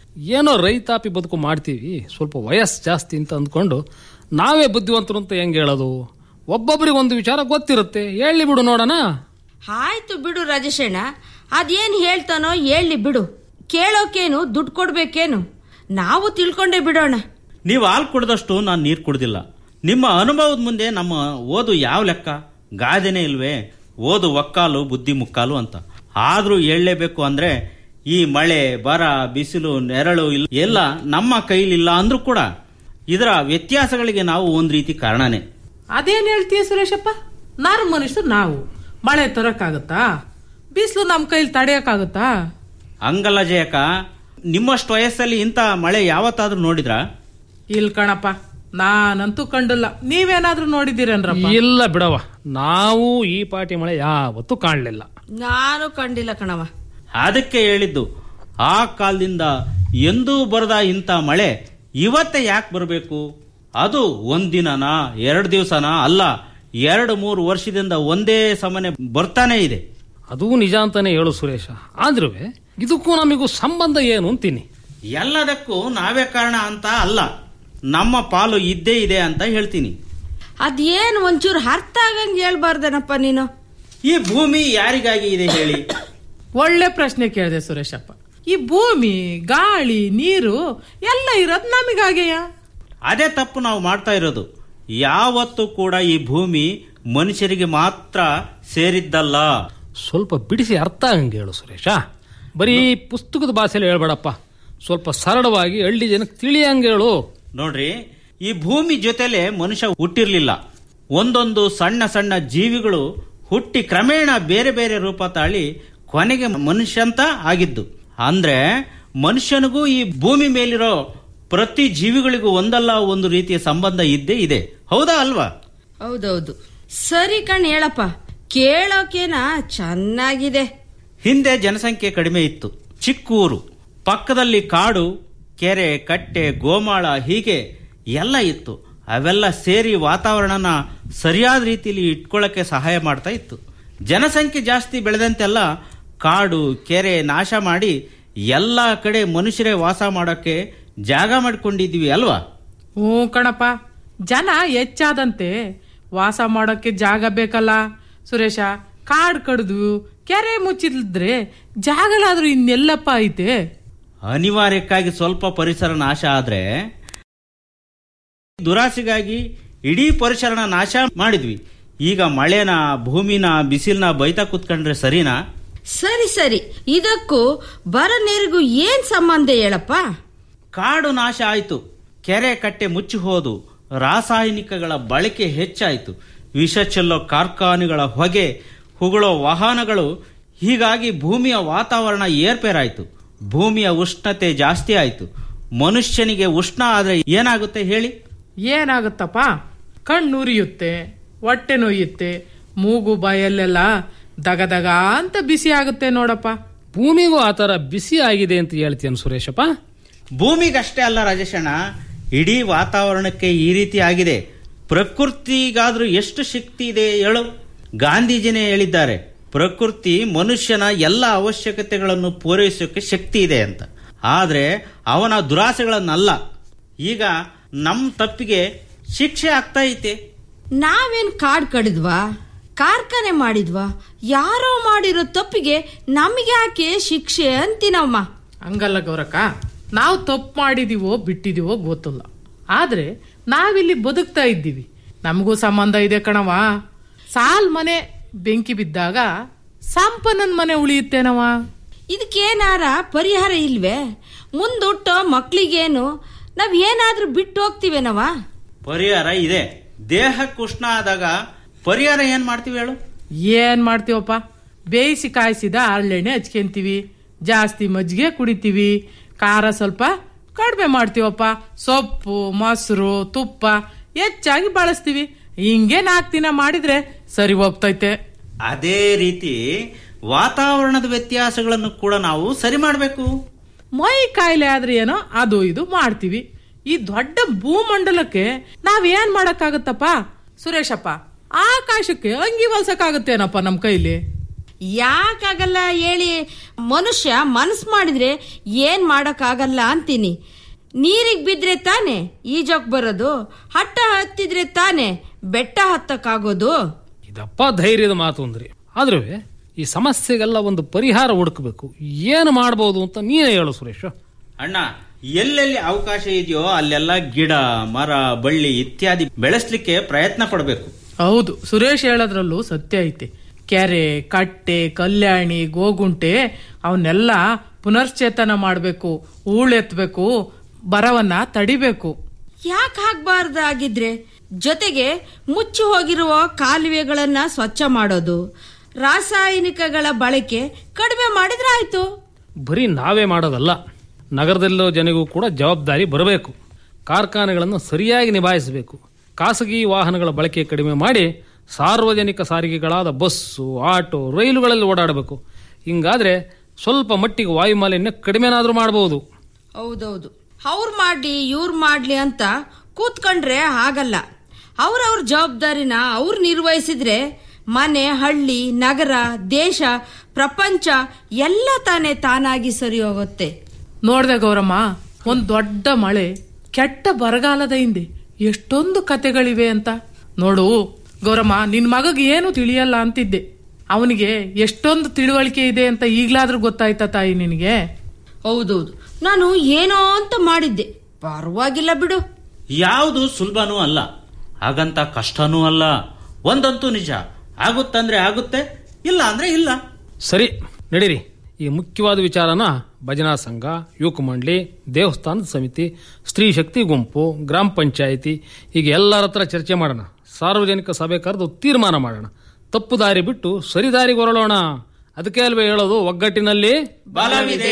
ಏನೋ ರೈತಾಪಿ ಬದುಕು ಮಾಡ್ತೀವಿ ಸ್ವಲ್ಪ ವಯಸ್ಸು ಜಾಸ್ತಿ ಅಂತ ಅಂದ್ಕೊಂಡು ನಾವೇ ಬುದ್ಧಿವಂತರು ಅಂತ ಹೆಂಗೆ ಹೇಳೋದು ಒಬ್ಬೊಬ್ಬರಿಗೆ ಒಂದು ವಿಚಾರ ಗೊತ್ತಿರುತ್ತೆ ಹೇಳಿ ಬಿಡು ನೋಡೋಣ ಆಯ್ತು ಬಿಡು ರಾಜೇಶಣ್ಣ ಅದೇನ್ ಹೇಳ್ತಾನೋ ಹೇಳಿ ಬಿಡು ಕೇಳೋಕೇನು ದುಡ್ಡು ಕೊಡ್ಬೇಕೇನು ನಾವು ತಿಳ್ಕೊಂಡೇ ಬಿಡೋಣ ನೀವು ಹಾಲು ಕುಡ್ದಷ್ಟು ನಾನು ನೀರು ಕುಡ್ದಿಲ್ಲ ನಿಮ್ಮ ಅನುಭವದ ಮುಂದೆ ನಮ್ಮ ಓದು ಯಾವ ಲೆಕ್ಕ ಗಾದೆನೇ ಇಲ್ವೇ ಓದು ಒಕ್ಕಾಲು ಬುದ್ಧಿ ಮುಕ್ಕಾಲು ಅಂತ ಆದ್ರೂ ಹೇಳಲೇಬೇಕು ಅಂದ್ರೆ ಈ ಮಳೆ ಬರ ಬಿಸಿಲು ನೆರಳು ಇಲ್ಲ ಎಲ್ಲ ನಮ್ಮ ಕೈಲಿಲ್ಲ ಅಂದ್ರೂ ಕೂಡ ಇದರ ವ್ಯತ್ಯಾಸಗಳಿಗೆ ನಾವು ಒಂದ್ ರೀತಿ ಕಾರಣನೇ ಅದೇನ್ ಹೇಳ್ತೀಯ ಸುರೇಶಪ್ಪ ನಾರು ಮನುಷ್ಯರು ನಾವು ಮಳೆ ತರಕ್ಕಾಗತ್ತಾ ಬಿಸಿಲು ನಮ್ಮ ಕೈಲಿ ತಡೆಯಕ್ಕಾಗತ್ತಾ ಹಂಗಲ್ಲ ಜಯಕ ನಿಮ್ಮಷ್ಟು ವಯಸ್ಸಲ್ಲಿ ಇಂಥ ಮಳೆ ಯಾವತ್ತಾದ್ರೂ ನೋಡಿದ್ರಾ ಇಲ್ ಕಣಪ್ಪ ನಾನಂತೂ ಕಂಡಿಲ್ಲ ನೀವೇನಾದ್ರೂ ನೋಡಿದ್ದೀರೇನ್ರಪ್ಪ ಇಲ್ಲ ಬಿಡವ ನಾವು ಈ ಪಾಟಿ ಮಳೆ ಯಾವತ್ತೂ ಕಾಣಲಿಲ್ಲ ನಾನು ಕಂಡಿಲ್ಲ ಕಣವ ಅದಕ್ಕೆ ಹೇಳಿದ್ದು ಆ ಕಾಲದಿಂದ ಎಂದೂ ಬರದ ಇಂಥ ಮಳೆ ಇವತ್ತೇ ಯಾಕೆ ಬರಬೇಕು ಅದು ಒಂದಿನನಾ ಎರಡು ದಿವಸನಾ ಅಲ್ಲ ಎರಡು ಮೂರು ವರ್ಷದಿಂದ ಒಂದೇ ಸಮನೆ ಬರ್ತಾನೆ ಇದೆ ಅದು ನಿಜ ಅಂತಾನೆ ಹೇಳು ಸುರೇಶ ಆದ್ರೂ ಇದಕ್ಕೂ ನಮಗೂ ಸಂಬಂಧ ಏನು ಅಂತೀನಿ ಎಲ್ಲದಕ್ಕೂ ನಾವೇ ಕಾರಣ ಅಂತ ಅಲ್ಲ ನಮ್ಮ ಪಾಲು ಇದ್ದೇ ಇದೆ ಅಂತ ಹೇಳ್ತೀನಿ ಅದೇನ್ ಒಂಚೂರು ಅರ್ಥ ಆಗಂಗ್ ಹೇಳ್ಬಾರ್ದನಪ್ಪ ನೀನು ಈ ಭೂಮಿ ಯಾರಿಗಾಗಿ ಇದೆ ಹೇಳಿ ಒಳ್ಳೆ ಪ್ರಶ್ನೆ ಕೇಳಿದೆ ಸುರೇಶಪ್ಪ ಈ ಭೂಮಿ ಗಾಳಿ ನೀರು ಎಲ್ಲ ಇರೋದು ನಮಗಾಗೆಯ ಅದೇ ತಪ್ಪು ನಾವು ಮಾಡ್ತಾ ಇರೋದು ಯಾವತ್ತೂ ಕೂಡ ಈ ಭೂಮಿ ಮನುಷ್ಯರಿಗೆ ಮಾತ್ರ ಸೇರಿದ್ದಲ್ಲ ಸ್ವಲ್ಪ ಬಿಡಿಸಿ ಅರ್ಥ ಆಗಂಗೆ ಹೇಳು ಸುರೇಶ ಬರೀ ಪುಸ್ತಕದ ಭಾಷೆಯಲ್ಲಿ ಹೇಳ್ಬೇಡಪ್ಪ ಸ್ವಲ್ಪ ಸರಳವಾಗಿ ಹಳ್ಳಿ ಜನಕ್ಕೆ ತಿಳಿಯಂಗೆ ಹೇಳು ನೋಡ್ರಿ ಈ ಭೂಮಿ ಜೊತೆಲೆ ಮನುಷ್ಯ ಹುಟ್ಟಿರ್ಲಿಲ್ಲ ಒಂದೊಂದು ಸಣ್ಣ ಸಣ್ಣ ಜೀವಿಗಳು ಹುಟ್ಟಿ ಕ್ರಮೇಣ ಬೇರೆ ಬೇರೆ ರೂಪ ತಾಳಿ ಕೊನೆಗೆ ಮನುಷ್ಯಂತ ಆಗಿದ್ದು ಅಂದ್ರೆ ಮನುಷ್ಯನಿಗೂ ಈ ಭೂಮಿ ಮೇಲಿರೋ ಪ್ರತಿ ಜೀವಿಗಳಿಗೂ ಒಂದಲ್ಲ ಒಂದು ರೀತಿಯ ಸಂಬಂಧ ಇದ್ದೇ ಇದೆ ಹೌದಾ ಅಲ್ವಾ ಹೌದೌದು ಸರಿ ಕಣ್ ಹೇಳಪ್ಪ ಕೇಳೋಕೇನ ಚೆನ್ನಾಗಿದೆ ಹಿಂದೆ ಜನಸಂಖ್ಯೆ ಕಡಿಮೆ ಇತ್ತು ಚಿಕ್ಕೂರು ಪಕ್ಕದಲ್ಲಿ ಕಾಡು ಕೆರೆ ಕಟ್ಟೆ ಗೋಮಾಳ ಹೀಗೆ ಎಲ್ಲ ಇತ್ತು ಅವೆಲ್ಲ ಸೇರಿ ವಾತಾವರಣನ ಸರಿಯಾದ ರೀತಿಯಲ್ಲಿ ಇಟ್ಕೊಳ್ಳೋಕೆ ಸಹಾಯ ಮಾಡ್ತಾ ಇತ್ತು ಜನಸಂಖ್ಯೆ ಜಾಸ್ತಿ ಬೆಳೆದಂತೆಲ್ಲ ಕಾಡು ಕೆರೆ ನಾಶ ಮಾಡಿ ಎಲ್ಲ ಕಡೆ ಮನುಷ್ಯರೇ ವಾಸ ಮಾಡೋಕ್ಕೆ ಜಾಗ ಮಾಡ್ಕೊಂಡಿದ್ವಿ ಅಲ್ವಾ ಹ್ಞೂ ಕಣಪ್ಪ ಜನ ಹೆಚ್ಚಾದಂತೆ ವಾಸ ಮಾಡೋಕ್ಕೆ ಜಾಗ ಬೇಕಲ್ಲ ಸುರೇಶ ಕಾಡ್ ಕಡ್ದು ಕೆರೆ ಮುಚ್ಚಿದ್ರೆ ಜಾಗಲಾದ್ರೂ ಇನ್ನೆಲ್ಲಪ್ಪ ಐತೆ ಅನಿವಾರ್ಯಕ್ಕಾಗಿ ಸ್ವಲ್ಪ ಪರಿಸರ ನಾಶ ಆದ್ರೆ ದುರಾಸೆಗಾಗಿ ಇಡೀ ಪರಿಸರನ ನಾಶ ಮಾಡಿದ್ವಿ ಈಗ ಮಳೆನ ಭೂಮಿನ ಬಿಸಿಲ್ನ ಬೈತಾ ಕೂತ್ಕೊಂಡ್ರೆ ಸರಿನಾ ಸರಿ ಸರಿ ಇದಕ್ಕೂ ಬರ ನೀರಿಗೂ ಏನ್ ಸಂಬಂಧ ಹೇಳಪ್ಪ ಕಾಡು ನಾಶ ಆಯಿತು ಕೆರೆ ಕಟ್ಟೆ ಮುಚ್ಚಿ ಹೋದು ರಾಸಾಯನಿಕಗಳ ಬಳಕೆ ಹೆಚ್ಚಾಯಿತು ವಿಷ ಚೆಲ್ಲೋ ಕಾರ್ಖಾನೆಗಳ ಹೊಗೆ ಹುಗಳೋ ವಾಹನಗಳು ಹೀಗಾಗಿ ಭೂಮಿಯ ವಾತಾವರಣ ಏರ್ಪೇರಾಯಿತು ಭೂಮಿಯ ಉಷ್ಣತೆ ಜಾಸ್ತಿ ಆಯಿತು ಮನುಷ್ಯನಿಗೆ ಉಷ್ಣ ಆದ್ರೆ ಏನಾಗುತ್ತೆ ಹೇಳಿ ಏನಾಗುತ್ತಪ್ಪ ಕಣ್ಣುರಿಯುತ್ತೆ ಹೊಟ್ಟೆ ನೋಯುತ್ತೆ ಮೂಗು ಬಾಯಲ್ಲೆಲ್ಲ ದಗ ದಗ ಅಂತ ಬಿಸಿ ಆಗುತ್ತೆ ನೋಡಪ್ಪ ಭೂಮಿಗೂ ಆ ಥರ ಬಿಸಿ ಆಗಿದೆ ಅಂತ ಹೇಳ್ತೀಯನ್ ಸುರೇಶಪ್ಪ ಭೂಮಿಗಷ್ಟೇ ಅಲ್ಲ ರಾಜೇಶಣ್ಣ ಇಡೀ ವಾತಾವರಣಕ್ಕೆ ಈ ರೀತಿ ಆಗಿದೆ ಪ್ರಕೃತಿಗಾದ್ರೂ ಎಷ್ಟು ಶಕ್ತಿ ಇದೆ ಹೇಳು ಗಾಂಧೀಜಿನೇ ಹೇಳಿದ್ದಾರೆ ಪ್ರಕೃತಿ ಮನುಷ್ಯನ ಎಲ್ಲ ಅವಶ್ಯಕತೆಗಳನ್ನು ಪೂರೈಸೋಕೆ ಶಕ್ತಿ ಇದೆ ಅಂತ ಆದ್ರೆ ಅವನ ದುರಾಸೆಗಳನ್ನಲ್ಲ ಈಗ ನಮ್ಮ ತಪ್ಪಿಗೆ ಶಿಕ್ಷೆ ಆಗ್ತಾ ಐತೆ ನಾವೇನ್ ಕಾಡ್ ಕಡಿದ್ವಾ ಕಾರ್ಖಾನೆ ಮಾಡಿದ್ವಾ ಯಾರೋ ಮಾಡಿರೋ ತಪ್ಪಿಗೆ ನಮಗೆ ಯಾಕೆ ಶಿಕ್ಷೆ ಅಂತೀನಮ್ಮ ಹಂಗಲ್ಲ ಗೌರಕ್ಕ ನಾವು ತಪ್ಪು ಮಾಡಿದೀವೋ ಬಿಟ್ಟಿದೀವೋ ಗೊತ್ತಿಲ್ಲ ಆದ್ರೆ ನಾವಿಲ್ಲಿ ಬದುಕ್ತಾ ಇದ್ದೀವಿ ನಮಗೂ ಸಂಬಂಧ ಇದೆ ಕಣವ ಸಾಲ್ ಮನೆ ಬೆಂಕಿ ಬಿದ್ದಾಗ ಸಂಪನ್ನನ್ ಮನೆ ಉಳಿಯುತ್ತೇನವ ಇದಕ್ಕೇನಾರ ಪರಿಹಾರ ಇಲ್ವೇ ಮುಂದುಟ್ಟೋ ಮಕ್ಳಿಗೇನು ನಾವ್ ಏನಾದ್ರೂ ಬಿಟ್ಟು ಹೋಗ್ತೀವೇನವ ಪರಿಹಾರ ಇದೆ ದೇಹಕ್ಕೆ ಉಷ್ಣ ಆದಾಗ ಪರಿಹಾರ ಏನ್ ಮಾಡ್ತೀವಿ ಹೇಳು ಏನ್ ಮಾಡ್ತೀವಪ್ಪ ಬೇಯಿಸಿ ಕಾಯಿಸಿದ ಹರಳೆಣ್ಣೆ ಹಚ್ಕೊಂತೀವಿ ಜಾಸ್ತಿ ಮಜ್ಜಿಗೆ ಕುಡಿತೀವಿ ಖಾರ ಸ್ವಲ್ಪ ಕಡಿಮೆ ಮಾಡ್ತೀವಪ್ಪ ಸೊಪ್ಪು ಮೊಸರು ತುಪ್ಪ ಹೆಚ್ಚಾಗಿ ಬಳಸ್ತೀವಿ ಹಿಂಗೆ ನಾಲ್ಕು ದಿನ ಮಾಡಿದ್ರೆ ಸರಿ ಹೋಗ್ತೈತೆ ಅದೇ ರೀತಿ ವಾತಾವರಣದ ವ್ಯತ್ಯಾಸಗಳನ್ನು ಕೂಡ ನಾವು ಸರಿ ಮಾಡಬೇಕು ಮೈ ಕಾಯಿಲೆ ಆದ್ರೆ ಏನೋ ಅದು ಇದು ಮಾಡ್ತೀವಿ ಈ ದೊಡ್ಡ ಭೂಮಂಡಲಕ್ಕೆ ನಾವೇನ್ ಮಾಡಕ್ಕಾಗತ್ತಪ್ಪ ಸುರೇಶಪ್ಪ ಆಕಾಶಕ್ಕೆ ಅಂಗಿ ಹೊಲ್ಸಕ್ಕಾಗತ್ತೇನಪ್ಪ ನಮ್ ಕೈಲಿ ಯಾಕಾಗಲ್ಲ ಹೇಳಿ ಮನುಷ್ಯ ಮನಸ್ಸು ಮಾಡಿದ್ರೆ ಏನ್ ಮಾಡಕ್ಕಾಗಲ್ಲ ಅಂತೀನಿ ನೀರಿಗೆ ಬಿದ್ರೆ ತಾನೆ ಈಜೋಕ್ ಬರೋದು ಹಟ್ಟ ಹತ್ತಿದ್ರೆ ತಾನೆ ಬೆಟ್ಟ ಹತ್ತಕ್ಕಾಗೋದು ಇದಪ್ಪ ಧೈರ್ಯದ ಮಾತು ಅಂದ್ರಿ ಆದ್ರೂ ಈ ಸಮಸ್ಯೆಗೆಲ್ಲ ಒಂದು ಪರಿಹಾರ ಹುಡುಕಬೇಕು ಏನು ಮಾಡಬಹುದು ಅಂತ ನೀನೇ ಹೇಳು ಸುರೇಶ್ ಅಣ್ಣ ಎಲ್ಲೆಲ್ಲಿ ಅವಕಾಶ ಇದೆಯೋ ಅಲ್ಲೆಲ್ಲ ಗಿಡ ಮರ ಬಳ್ಳಿ ಇತ್ಯಾದಿ ಬೆಳೆಸ್ಲಿಕ್ಕೆ ಪ್ರಯತ್ನ ಪಡಬೇಕು ಹೌದು ಸುರೇಶ್ ಹೇಳೋದ್ರಲ್ಲೂ ಸತ್ಯ ಐತೆ ಕೆರೆ ಕಟ್ಟೆ ಕಲ್ಯಾಣಿ ಗೋಗುಂಟೆ ಅವನ್ನೆಲ್ಲ ಪುನಶ್ಚೇತನ ಮಾಡಬೇಕು ಹೂಳೆತ್ಬೇಕು ಬರವನ್ನ ತಡಿಬೇಕು ಯಾಕೆ ಆಗ್ಬಾರ್ದಾಗಿದ್ರೆ ಜೊತೆಗೆ ಮುಚ್ಚಿ ಹೋಗಿರುವ ಕಾಲುವೆಗಳನ್ನ ಸ್ವಚ್ಛ ಮಾಡೋದು ರಾಸಾಯನಿಕಗಳ ಬಳಕೆ ಕಡಿಮೆ ಮಾಡಿದ್ರೆ ಆಯ್ತು ಬರೀ ನಾವೇ ಮಾಡೋದಲ್ಲ ನಗರದಲ್ಲಿರೋ ಜನಗೂ ಕೂಡ ಜವಾಬ್ದಾರಿ ಬರಬೇಕು ಕಾರ್ಖಾನೆಗಳನ್ನು ಸರಿಯಾಗಿ ನಿಭಾಯಿಸಬೇಕು ಖಾಸಗಿ ವಾಹನಗಳ ಬಳಕೆ ಕಡಿಮೆ ಮಾಡಿ ಸಾರ್ವಜನಿಕ ಸಾರಿಗೆಗಳಾದ ಬಸ್ಸು ಆಟೋ ರೈಲುಗಳಲ್ಲಿ ಓಡಾಡಬೇಕು ಹಿಂಗಾದ್ರೆ ಸ್ವಲ್ಪ ಮಟ್ಟಿಗೆ ವಾಯುಮಾಲಿನ್ಯ ಕಡಿಮೆನಾದ್ರೂ ಮಾಡಬಹುದು ಹೌದೌದು ಅವ್ರು ಮಾಡ್ಲಿ ಇವ್ರು ಮಾಡ್ಲಿ ಅಂತ ಕೂತ್ಕೊಂಡ್ರೆ ಆಗಲ್ಲ ಅವ್ರವ್ರ ಜವಾಬ್ದಾರಿನ ಅವ್ರು ನಿರ್ವಹಿಸಿದ್ರೆ ಮನೆ ಹಳ್ಳಿ ನಗರ ದೇಶ ಪ್ರಪಂಚ ಎಲ್ಲ ತಾನೇ ತಾನಾಗಿ ಸರಿ ಹೋಗುತ್ತೆ ನೋಡ್ದೆ ಗೌರಮ್ಮ ಒಂದ್ ದೊಡ್ಡ ಮಳೆ ಕೆಟ್ಟ ಬರಗಾಲದ ಹಿಂದೆ ಎಷ್ಟೊಂದು ಕತೆಗಳಿವೆ ಅಂತ ನೋಡು ಗೌರಮ್ಮ ನಿನ್ ಮಗಗೆ ಏನು ತಿಳಿಯಲ್ಲ ಅಂತಿದ್ದೆ ಅವನಿಗೆ ಎಷ್ಟೊಂದು ತಿಳುವಳಿಕೆ ಇದೆ ಅಂತ ಈಗ್ಲಾದ್ರೂ ಗೊತ್ತಾಯ್ತಾ ತಾಯಿ ನಿನಗೆ ಹೌದೌದು ನಾನು ಏನೋ ಅಂತ ಮಾಡಿದ್ದೆ ಪರವಾಗಿಲ್ಲ ಬಿಡು ಯಾವುದು ಸುಲಭನೂ ಅಲ್ಲ ಹಾಗಂತ ಕಷ್ಟನೂ ಅಲ್ಲ ಒಂದಂತೂ ನಿಜ ಆಗುತ್ತಂದ್ರೆ ಆಗುತ್ತೆ ಇಲ್ಲ ಅಂದ್ರೆ ಇಲ್ಲ ಸರಿ ನಡೀರಿ ಈ ಮುಖ್ಯವಾದ ವಿಚಾರನ ಭಜನಾ ಸಂಘ ಯುವಕ ಮಂಡಳಿ ದೇವಸ್ಥಾನದ ಸಮಿತಿ ಸ್ತ್ರೀ ಶಕ್ತಿ ಗುಂಪು ಗ್ರಾಮ ಪಂಚಾಯಿತಿ ಹೀಗೆ ಎಲ್ಲರ ಹತ್ರ ಚರ್ಚೆ ಮಾಡೋಣ ಸಾರ್ವಜನಿಕ ಸಭೆ ಕರೆದು ತೀರ್ಮಾನ ಮಾಡೋಣ ತಪ್ಪು ದಾರಿ ಬಿಟ್ಟು ಸರಿ ದಾರಿಗೆ ಹೊರಳೋಣ ಅದಕ್ಕೆ ಅಲ್ವೇ ಹೇಳೋದು ಒಗ್ಗಟ್ಟಿನಲ್ಲಿ ಬಲವಿದೆ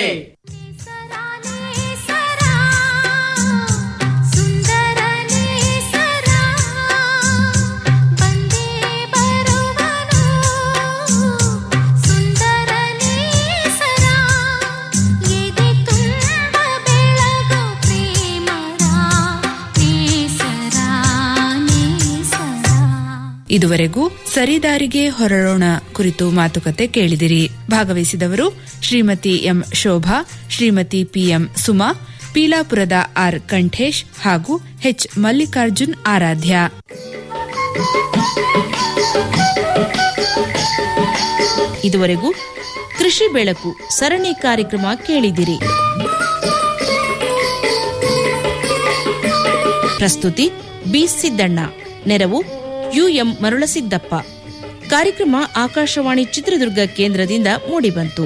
ಇದುವರೆಗೂ ಸರಿದಾರಿಗೆ ಹೊರಳೋಣ ಕುರಿತು ಮಾತುಕತೆ ಕೇಳಿದಿರಿ ಭಾಗವಹಿಸಿದವರು ಶ್ರೀಮತಿ ಎಂ ಶೋಭಾ ಶ್ರೀಮತಿ ಪಿಎಂ ಸುಮಾ ಪೀಲಾಪುರದ ಆರ್ ಕಂಠೇಶ್ ಹಾಗೂ ಎಚ್ ಮಲ್ಲಿಕಾರ್ಜುನ್ ಆರಾಧ್ಯ ಇದುವರೆಗೂ ಕೃಷಿ ಬೆಳಕು ಸರಣಿ ಕಾರ್ಯಕ್ರಮ ಕೇಳಿದಿರಿ ಪ್ರಸ್ತುತಿ ಬಿ ಸಿದ್ದಣ್ಣ ನೆರವು ಯುಎಂ ಮರುಳಸಿದ್ದಪ್ಪ ಕಾರ್ಯಕ್ರಮ ಆಕಾಶವಾಣಿ ಚಿತ್ರದುರ್ಗ ಕೇಂದ್ರದಿಂದ ಮೂಡಿಬಂತು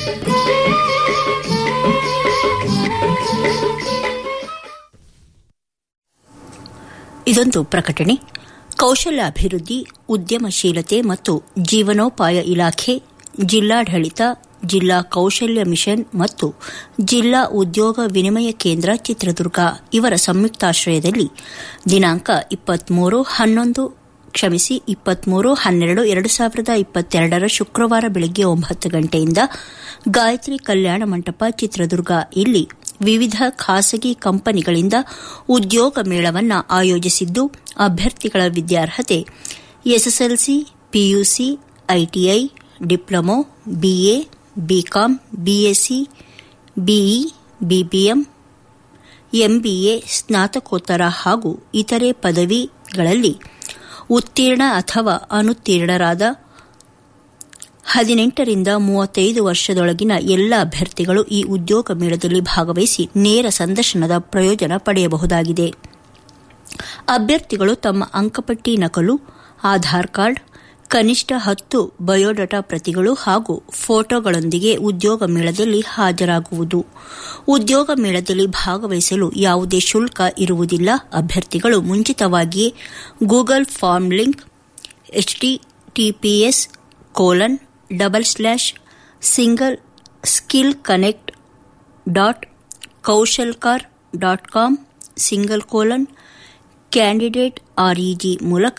ಇದೊಂದು ಪ್ರಕಟಣೆ ಕೌಶಲ್ಯಾಭಿವೃದ್ಧಿ ಉದ್ಯಮಶೀಲತೆ ಮತ್ತು ಜೀವನೋಪಾಯ ಇಲಾಖೆ ಜಿಲ್ಲಾಡಳಿತ ಜಿಲ್ಲಾ ಕೌಶಲ್ಯ ಮಿಷನ್ ಮತ್ತು ಜಿಲ್ಲಾ ಉದ್ಯೋಗ ವಿನಿಮಯ ಕೇಂದ್ರ ಚಿತ್ರದುರ್ಗ ಇವರ ಸಂಯುಕ್ತಾಶ್ರಯದಲ್ಲಿ ದಿನಾಂಕ ಇಪ್ಪತ್ಮೂರು ಹನ್ನೊಂದು ಕ್ಷಮಿಸಿ ಇಪ್ಪತ್ಮೂರು ಹನ್ನೆರಡು ಎರಡು ಸಾವಿರದ ಇಪ್ಪತ್ತೆರಡರ ಶುಕ್ರವಾರ ಬೆಳಗ್ಗೆ ಒಂಬತ್ತು ಗಂಟೆಯಿಂದ ಗಾಯತ್ರಿ ಕಲ್ಯಾಣ ಮಂಟಪ ಚಿತ್ರದುರ್ಗ ಇಲ್ಲಿ ವಿವಿಧ ಖಾಸಗಿ ಕಂಪನಿಗಳಿಂದ ಉದ್ಯೋಗ ಮೇಳವನ್ನು ಆಯೋಜಿಸಿದ್ದು ಅಭ್ಯರ್ಥಿಗಳ ವಿದ್ಯಾರ್ಹತೆ SSLC PUC ITI diploma BA BCom BSc BE BBM MBA ಸ್ನಾತಕೋತ್ತರ ಹಾಗೂ ಇತರೆ ಪದವಿಗಳಲ್ಲಿ ಉತ್ತೀರ್ಣ ಅಥವಾ ಅನುತ್ತೀರ್ಣರಾದ ಹದಿನೆಂಟರಿಂದ ಮೂವತ್ತೈದು ವರ್ಷದೊಳಗಿನ ಎಲ್ಲ ಅಭ್ಯರ್ಥಿಗಳು ಈ ಉದ್ಯೋಗ ಮೇಳದಲ್ಲಿ ಭಾಗವಹಿಸಿ ನೇರ ಸಂದರ್ಶನದ ಪ್ರಯೋಜನ ಪಡೆಯಬಹುದಾಗಿದೆ ಅಭ್ಯರ್ಥಿಗಳು ತಮ್ಮ ಅಂಕಪಟ್ಟಿ ನಕಲು ಆಧಾರ್ ಕಾರ್ಡ್ ಕನಿಷ್ಠ ಹತ್ತು ಬಯೋಡಾಟಾ ಪ್ರತಿಗಳು ಹಾಗೂ ಫೋಟೋಗಳೊಂದಿಗೆ ಉದ್ಯೋಗ ಮೇಳದಲ್ಲಿ ಹಾಜರಾಗುವುದು ಉದ್ಯೋಗ ಮೇಳದಲ್ಲಿ ಭಾಗವಹಿಸಲು ಯಾವುದೇ ಶುಲ್ಕ ಇರುವುದಿಲ್ಲ ಅಭ್ಯರ್ಥಿಗಳು ಮುಂಚಿತವಾಗಿಯೇ Google form link HTTPS colon double slash single skill connect dot Kaushalkar dot com single colon candidate REG ಮೂಲಕ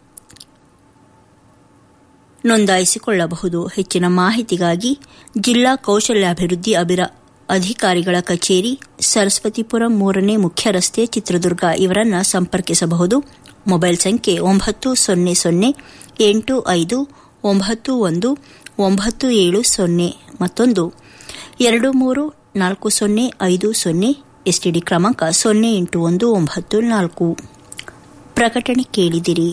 ನೋಂದಾಯಿಸಿಕೊಳ್ಳಬಹುದು ಹೆಚ್ಚಿನ ಮಾಹಿತಿಗಾಗಿ ಜಿಲ್ಲಾ ಕೌಶಲ್ಯಾಭಿವೃದ್ಧಿ ಅಭಿರ ಅಧಿಕಾರಿಗಳ ಕಚೇರಿ ಸರಸ್ವತಿಪುರಂ ಮೂರನೇ ಮುಖ್ಯ ರಸ್ತೆ ಚಿತ್ರದುರ್ಗ ಇವರನ್ನು ಸಂಪರ್ಕಿಸಬಹುದು ಮೊಬೈಲ್ ಸಂಖ್ಯೆ ಒಂಬತ್ತು ಸೊನ್ನೆ ಸೊನ್ನೆ ಎಂಟು ಐದು ಒಂಬತ್ತು ಒಂದು ಒಂಬತ್ತು ಏಳು ಸೊನ್ನೆ ಮತ್ತೊಂದು ಎರಡು ಮೂರು ನಾಲ್ಕು ಸೊನ್ನೆ ಐದು ಸೊನ್ನೆ ಎಸ್ಟಿಡಿ ಕ್ರಮಾಂಕ ಸೊನ್ನೆ ಎಂಟು ಒಂದು ಒಂಬತ್ತು ನಾಲ್ಕು ಪ್ರಕಟಣೆ ಕೇಳಿದಿರಿ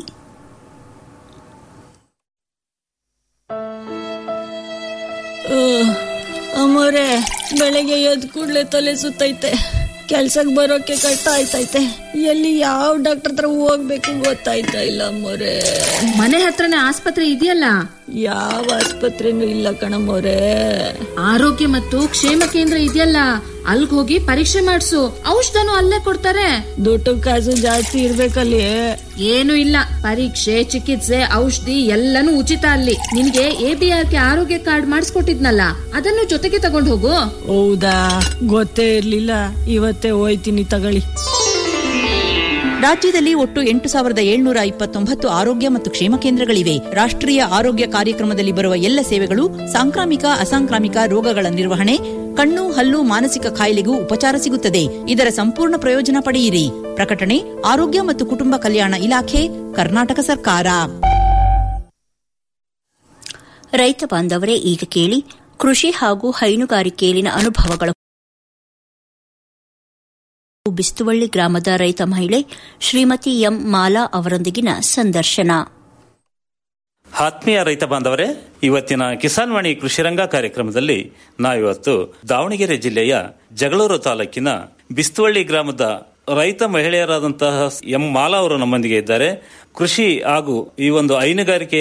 ಅಮ್ಮೋರೆ ಬೆಳಗ್ಗೆ ಎದ್ ಕೂಡ್ಲೆ ತಲೆ ಸುತ್ತೈತೆ ಕೆಲ್ಸಕ್ ಬರೋಕೆ ಕಷ್ಟ ಆಯ್ತೈತೆ ಎಲ್ಲಿ ಯಾವ ಡಾಕ್ಟರ್ ಹತ್ರ ಹೋಗ್ಬೇಕು ಗೊತ್ತಾಯ್ತಾ ಇಲ್ಲ ಅಮ್ಮೋರೆ ಮನೆ ಹತ್ರನೇ ಆಸ್ಪತ್ರೆ ಇದೆಯಲ್ಲ ಯಾವ ಆಸ್ಪತ್ರೆನೂ ಇಲ್ಲ ಕಣಮ್ಮೋರೆ ಆರೋಗ್ಯ ಮತ್ತು ಕ್ಷೇಮ ಕೇಂದ್ರ ಇದೆಯಲ್ಲ ಅಲ್ಗ್ ಹೋಗಿ ಪರೀಕ್ಷೆ ಮಾಡಿಸು ಔಷಧನು ಅಲ್ಲೇ ಕೊಡ್ತಾರೆ ದುಡ್ಡು ಕಾಸು ಜಾಸ್ತಿ ಇರ್ಬೇಕಲ್ಲಿ ಏನು ಇಲ್ಲ ಪರೀಕ್ಷೆ ಚಿಕಿತ್ಸೆ ಔಷಧಿ ಎಲ್ಲನೂ ಉಚಿತ ಅಲ್ಲಿ ನಿನ್ಗೆ ಎ ಬಿ ಆರ್ ಕೆ ಆರೋಗ್ಯ ಕಾರ್ಡ್ ಮಾಡಿಸ್ಕೊಟ್ಟಿದ್ನಲ್ಲ ಅದನ್ನು ಜೊತೆಗೆ ತಗೊಂಡ್ ಹೋಗು ಹೌದಾ ಗೊತ್ತೇ ಇರ್ಲಿಲ್ಲ ಇವತ್ತೇ ಹೋಯ್ತೀನಿ ತಗೊಳ್ಳಿ ರಾಜ್ಯದಲ್ಲಿ ಒಟ್ಟು ಎಂಟು ಸಾವಿರದ ಏಳ್ನೂರ ಇಪ್ಪತ್ತೊಂಬತ್ತು ಆರೋಗ್ಯ ಮತ್ತು ಕ್ಷೇಮ ಕೇಂದ್ರಗಳಿವೆ ರಾಷ್ಟ್ರೀಯ ಆರೋಗ್ಯ ಕಾರ್ಯಕ್ರಮದಲ್ಲಿ ಬರುವ ಎಲ್ಲ ಸೇವೆಗಳು ಸಾಂಕ್ರಾಮಿಕ ಅಸಾಂಕ್ರಾಮಿಕ ರೋಗಗಳ ನಿರ್ವಹಣೆ ಕಣ್ಣು ಹಲ್ಲು ಮಾನಸಿಕ ಕಾಯಿಲೆಗೂ ಉಪಚಾರ ಸಿಗುತ್ತದೆ ಇದರ ಸಂಪೂರ್ಣ ಪ್ರಯೋಜನ ಪಡೆಯಿರಿ ಪ್ರಕಟಣೆ ಆರೋಗ್ಯ ಮತ್ತು ಕುಟುಂಬ ಕಲ್ಯಾಣ ಇಲಾಖೆ ಕರ್ನಾಟಕ ಸರ್ಕಾರ ರೈತ ಬಾಂಧವರೇ ಈಗ ಕೇಳಿ ಕೃಷಿ ಹಾಗೂ ಹೈನುಗಾರಿಕೆಯಲ್ಲಿನ ಅನುಭವಗಳ ಬಿಸ್ತುವಳ್ಳಿ ಗ್ರಾಮದ ರೈತ ಮಹಿಳೆ ಶ್ರೀಮತಿ ಎಂ ಮಾಲಾ ಅವರೊಂದಿಗಿನ ಸಂದರ್ಶನ ಆತ್ಮೀಯ ರೈತ ಬಾಂಧವರೇ ಇವತ್ತಿನ ಕಿಸಾನ್ ವಾಣಿ ಕೃಷಿರಂಗ ಕಾರ್ಯಕ್ರಮದಲ್ಲಿ ನಾವಿವತ್ತು ದಾವಣಗೆರೆ ಜಿಲ್ಲೆಯ ಜಗಳೂರು ತಾಲೂಕಿನ ಬಿಸ್ತುವಳ್ಳಿ ಗ್ರಾಮದ ರೈತ ಮಹಿಳೆಯರಾದಂತಹ ಎಂ ಮಾಲಾ ಅವರು ನಮ್ಮೊಂದಿಗೆ ಇದ್ದಾರೆ ಕೃಷಿ ಹಾಗೂ ಈ ಒಂದು ಹೈನುಗಾರಿಕೆ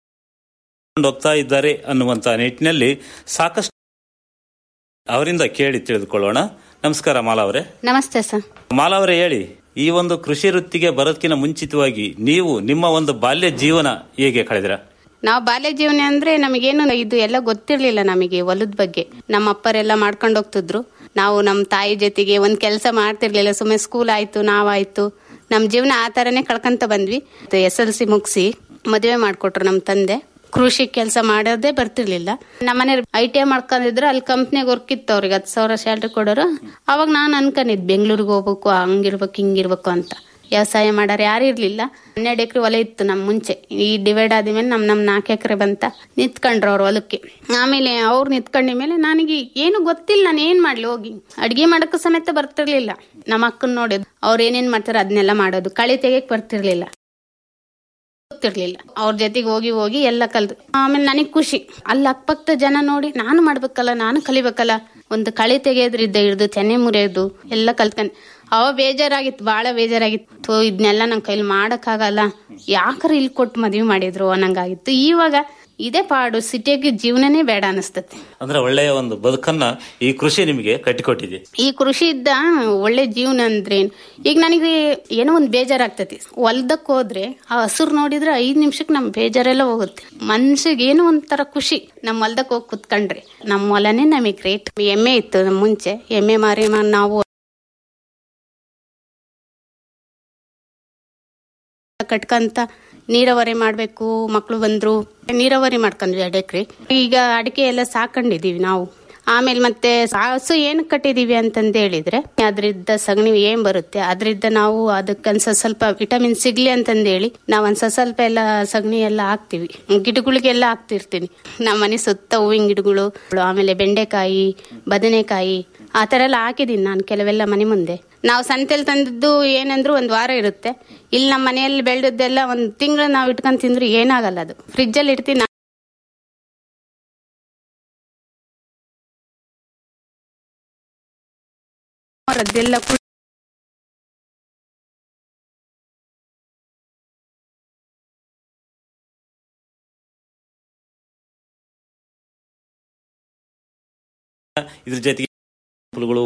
ಹೋಗ್ತಾ ಇದ್ದಾರೆ ಅನ್ನುವಂತ ನಿಟ್ಟಿನಲ್ಲಿ ಸಾಕಷ್ಟು ಅವರಿಂದ ಕೇಳಿ ತಿಳಿದುಕೊಳ್ಳೋಣ ನಮಸ್ಕಾರ ಮಾಲಾ ಅವರೇ ನಮಸ್ತೆ ಸರ್ ಮಾಲಾ ಅವರೇ ಹೇಳಿ ಈ ಒಂದು ಕೃಷಿ ವೃತ್ತಿಗೆ ಬರೋದಕ್ಕಿಂತ ಮುಂಚಿತವಾಗಿ ನೀವು ನಿಮ್ಮ ಒಂದು ಬಾಲ್ಯ ಜೀವನ ಹೇಗೆ ಕಳೆದಿರ ನಾವು ಬಾಲ್ಯ ಜೀವನ ಅಂದ್ರೆ ನಮಗೇನು ಇದು ಎಲ್ಲ ಗೊತ್ತಿರ್ಲಿಲ್ಲ ನಮಗೆ ಹೊಲದ ಬಗ್ಗೆ ನಮ್ಮ ಅಪ್ಪರೆಲ್ಲ ಮಾಡ್ಕೊಂಡು ಹೋಗ್ತಿದ್ರು ನಾವು ನಮ್ಮ ತಾಯಿ ಜೊತೆಗೆ ಒಂದ್ ಕೆಲಸ ಮಾಡ್ತಿರ್ಲಿಲ್ಲ ಸುಮ್ಮನೆ ಸ್ಕೂಲ್ ಆಯ್ತು ನಾವಾಯ್ತು ನಮ್ಮ ಜೀವನ ಆ ತರನೇ ಕಳ್ಕೊಂತ ಬಂದ್ವಿ ಎಸ್ ಎಲ್ ಸಿ ಮುಗಿಸಿ ಮದುವೆ ಮಾಡ್ಕೊಟ್ರು ನಮ್ಮ ತಂದೆ ಕೃಷಿ ಕೆಲಸ ಮಾಡೋದೇ ಬರ್ತಿರ್ಲಿಲ್ಲ ನಮ್ಮನೆ ಐ ಟಿ ಐ ಮಾಡ್ಕೊಂಡಿದ್ರು ಅಲ್ಲಿ ಕಂಪ್ನಿಯಾಗ ವರ್ಕ್ ಇತ್ತು ಅವ್ರಿಗೆ ಹತ್ತು ಸಾವಿರ ಸ್ಯಾಲ್ರಿ ಕೊಡೋರು ಅವಾಗ ನಾನು ಅನ್ಕೊಂಡಿದ್ ಬೆಂಗಳೂರಿಗೆ ಹೋಗ್ಬೇಕು ಹಂಗಿರ್ಬೇಕು ಹಿಂಗಿರ್ಬೇಕು ಅಂತ ವ್ಯವಸಾಯ ಮಾಡೋರು ಯಾರು ಇರ್ಲಿಲ್ಲ ಹನ್ನೆರಡು ಎಕರೆ ಹೊಲ ಇತ್ತು ನಮ್ ಮುಂಚೆ ಈ ಡಿವೈಡ್ ಆದ್ಮೇಲೆ ನಮ್ ನಮ್ ನಾಲ್ಕು ಎಕರೆ ಬಂತ ನಿಂತ್ಕೊಂಡ್ರು ಅವ್ರ ಹೊಲಕ್ಕೆ ಆಮೇಲೆ ಅವ್ರು ನಿಂತ್ಕೊಂಡ ಮೇಲೆ ನನಗೆ ಏನು ಗೊತ್ತಿಲ್ಲ ನಾನು ಏನ್ ಮಾಡ್ಲಿ ಹೋಗಿ ಅಡ್ಗೆ ಮಾಡಕ್ಕೂ ಸಮೇತ ಬರ್ತಿರ್ಲಿಲ್ಲ ನಮ್ಮ ಅಕ್ಕನ್ ನೋಡಿದ್ ಅವ್ರು ಏನೇನ್ ಮಾಡ್ತಾರೆ ಅದನ್ನೆಲ್ಲ ಮಾಡೋದು ಕಳೆ ತೆಗಿಯಕ್ ಬರ್ತಿರ್ಲಿಲ್ಲ ಗೊತ್ತಿರ್ಲಿಲ್ಲ ಅವ್ರ ಜೊತೆಗೆ ಹೋಗಿ ಹೋಗಿ ಎಲ್ಲ ಕಲ್ತು ಆಮೇಲೆ ನನಗ್ ಖುಷಿ ಅಲ್ಲಿ ಅಕ್ಕಪಕ್ಕದ ಜನ ನೋಡಿ ನಾನು ಮಾಡ್ಬೇಕಲ್ಲ ನಾನು ಕಲಿಬೇಕಲ್ಲ ಒಂದು ಕಳೆ ತೆಗೆಯೋದ್ರಿದ್ದ ಹಿಡ್ದು ತೆನೆ ಮುರಿಯೋದು ಎಲ್ಲ ಕಲ್ತ್ಕೊಂಡ್ ಅವ ಬೇಜಾರಾಗಿತ್ತು ಬಹಳ ಬೇಜಾರಾಗಿತ್ತು ಇದನ್ನೆಲ್ಲ ನನ್ ಕೈಲಿ ಮಾಡಕ್ಕಾಗಲ್ಲ ಯಾಕಾರ ಇಲ್ಲಿ ಕೊಟ್ಟು ಮದ್ವೆ ಮಾಡಿದ್ರು ಅನ್ನಂಗಾಗಿತ್ತು ಇವಾಗ ಇದೇ ಪಾಡು ಸಿಟಿಯಾಗಿ ಜೀವನನೇ ಬೇಡ ಅನಿಸ್ತತಿ ಅಂದ್ರೆ ಒಳ್ಳೆಯ ಒಂದು ಬದುಕನ್ನ ಈ ಕೃಷಿ ನಿಮಗೆ ಕಟ್ಟಿಕೊಟ್ಟಿದೆ ಈ ಕೃಷಿ ಇದ್ದ ಒಳ್ಳೆ ಜೀವನ ಅಂದ್ರೆ ಈಗ ನನಗೆ ಏನೋ ಒಂದು ಬೇಜಾರಾಗ್ತತಿ ಹೊಲ್ದಕ್ ಹೋದ್ರೆ ಆ ಹಸುರು ನೋಡಿದ್ರೆ ಐದ್ ನಿಮಿಷಕ್ಕೆ ನಮ್ ಬೇಜಾರೆಲ್ಲ ಹೋಗುತ್ತೆ ಮನ್ಸಿಗೆ ಏನೋ ಒಂಥರ ಖುಷಿ ನಮ್ ಹೊಲ್ದಕ್ ಹೋಗಿ ಕುತ್ಕೊಂಡ್ರೆ ನಮ್ಮ ಹೊಲನೇ ನಮಗೆ ಗ್ರೇಟ್ ಎಮ್ಮೆ ಇತ್ತು ನಮ್ ಮುಂಚೆ ಎಮ್ಮೆ ಮಾರಿ ಮಾ- ನಾವು ಕಟ್ಕಂತ ನೀರಾವರಿ ಮಾಡ್ಬೇಕು ಮಕ್ಳು ಬಂದ್ರು ನೀರಾವರಿ ಮಾಡ್ಕೊಂಡ್ವಿ ಅಡಕ್ರಿ ಈಗ ಅಡಿಕೆ ಎಲ್ಲ ಸಾಕೊಂಡಿದೀವಿ ನಾವು ಆಮೇಲೆ ಮತ್ತೆ ಹಸು ಏನ್ ಕಟ್ಟಿದೀವಿ ಅಂತಂದ ಹೇಳಿದ್ರೆ ಅದ್ರಿದ್ದ ಸಗಣಿ ಏನ್ ಬರುತ್ತೆ ಅದ್ರಿಂದ ನಾವು ಅದಕ್ಕನ್ಸ ಸ್ವಲ್ಪ ವಿಟಮಿನ್ ಸಿಗ್ಲಿ ಅಂತಂದೇಳಿ ನಾವ್ ಒಂದ್ಸ ಸ್ವಲ್ಪ ಎಲ್ಲ ಸಗಣಿ ಎಲ್ಲ ಹಾಕ್ತಿವಿ ಗಿಡಗಳಿಗೆಲ್ಲ ಹಾಕ್ತಿರ್ತೀನಿ ನಮ್ಮ ಮನೆ ಸುತ್ತ ಹೂವಿನ ಗಿಡಗಳು ಆಮೇಲೆ ಬೆಂಡೆಕಾಯಿ ಬದನೆಕಾಯಿ ಆ ತರ ಎಲ್ಲ ಹಾಕಿದೀನಿ ನಾನು ಕೆಲವೆಲ್ಲ ಮನೆ ಮುಂದೆ ನಾವು ಸಂತೆಲ್ ತಂದದ್ದು ಏನಂದ್ರು ಒಂದ್ ವಾರ ಇರುತ್ತೆ ಇಲ್ಲಿ ನಮ್ಮ ಮನೆಯಲ್ಲಿ ಬೆಳೆದದ್ದೆಲ್ಲ ಒಂದ್ ತಿಂಗಳು ನಾವು ಇಟ್ಕೊಂಡ್ ತಿಂದ್ರು ಏನಾಗಲ್ಲ ಅದು ಫ್ರಿಜ್ ಅಲ್ಲಿ ಇಡ್ತೀನಿ ಅದೆಲ್ಲ ಕು- ಇದ್ರ ಜೊತೆಗೆ ಫಲಗಳು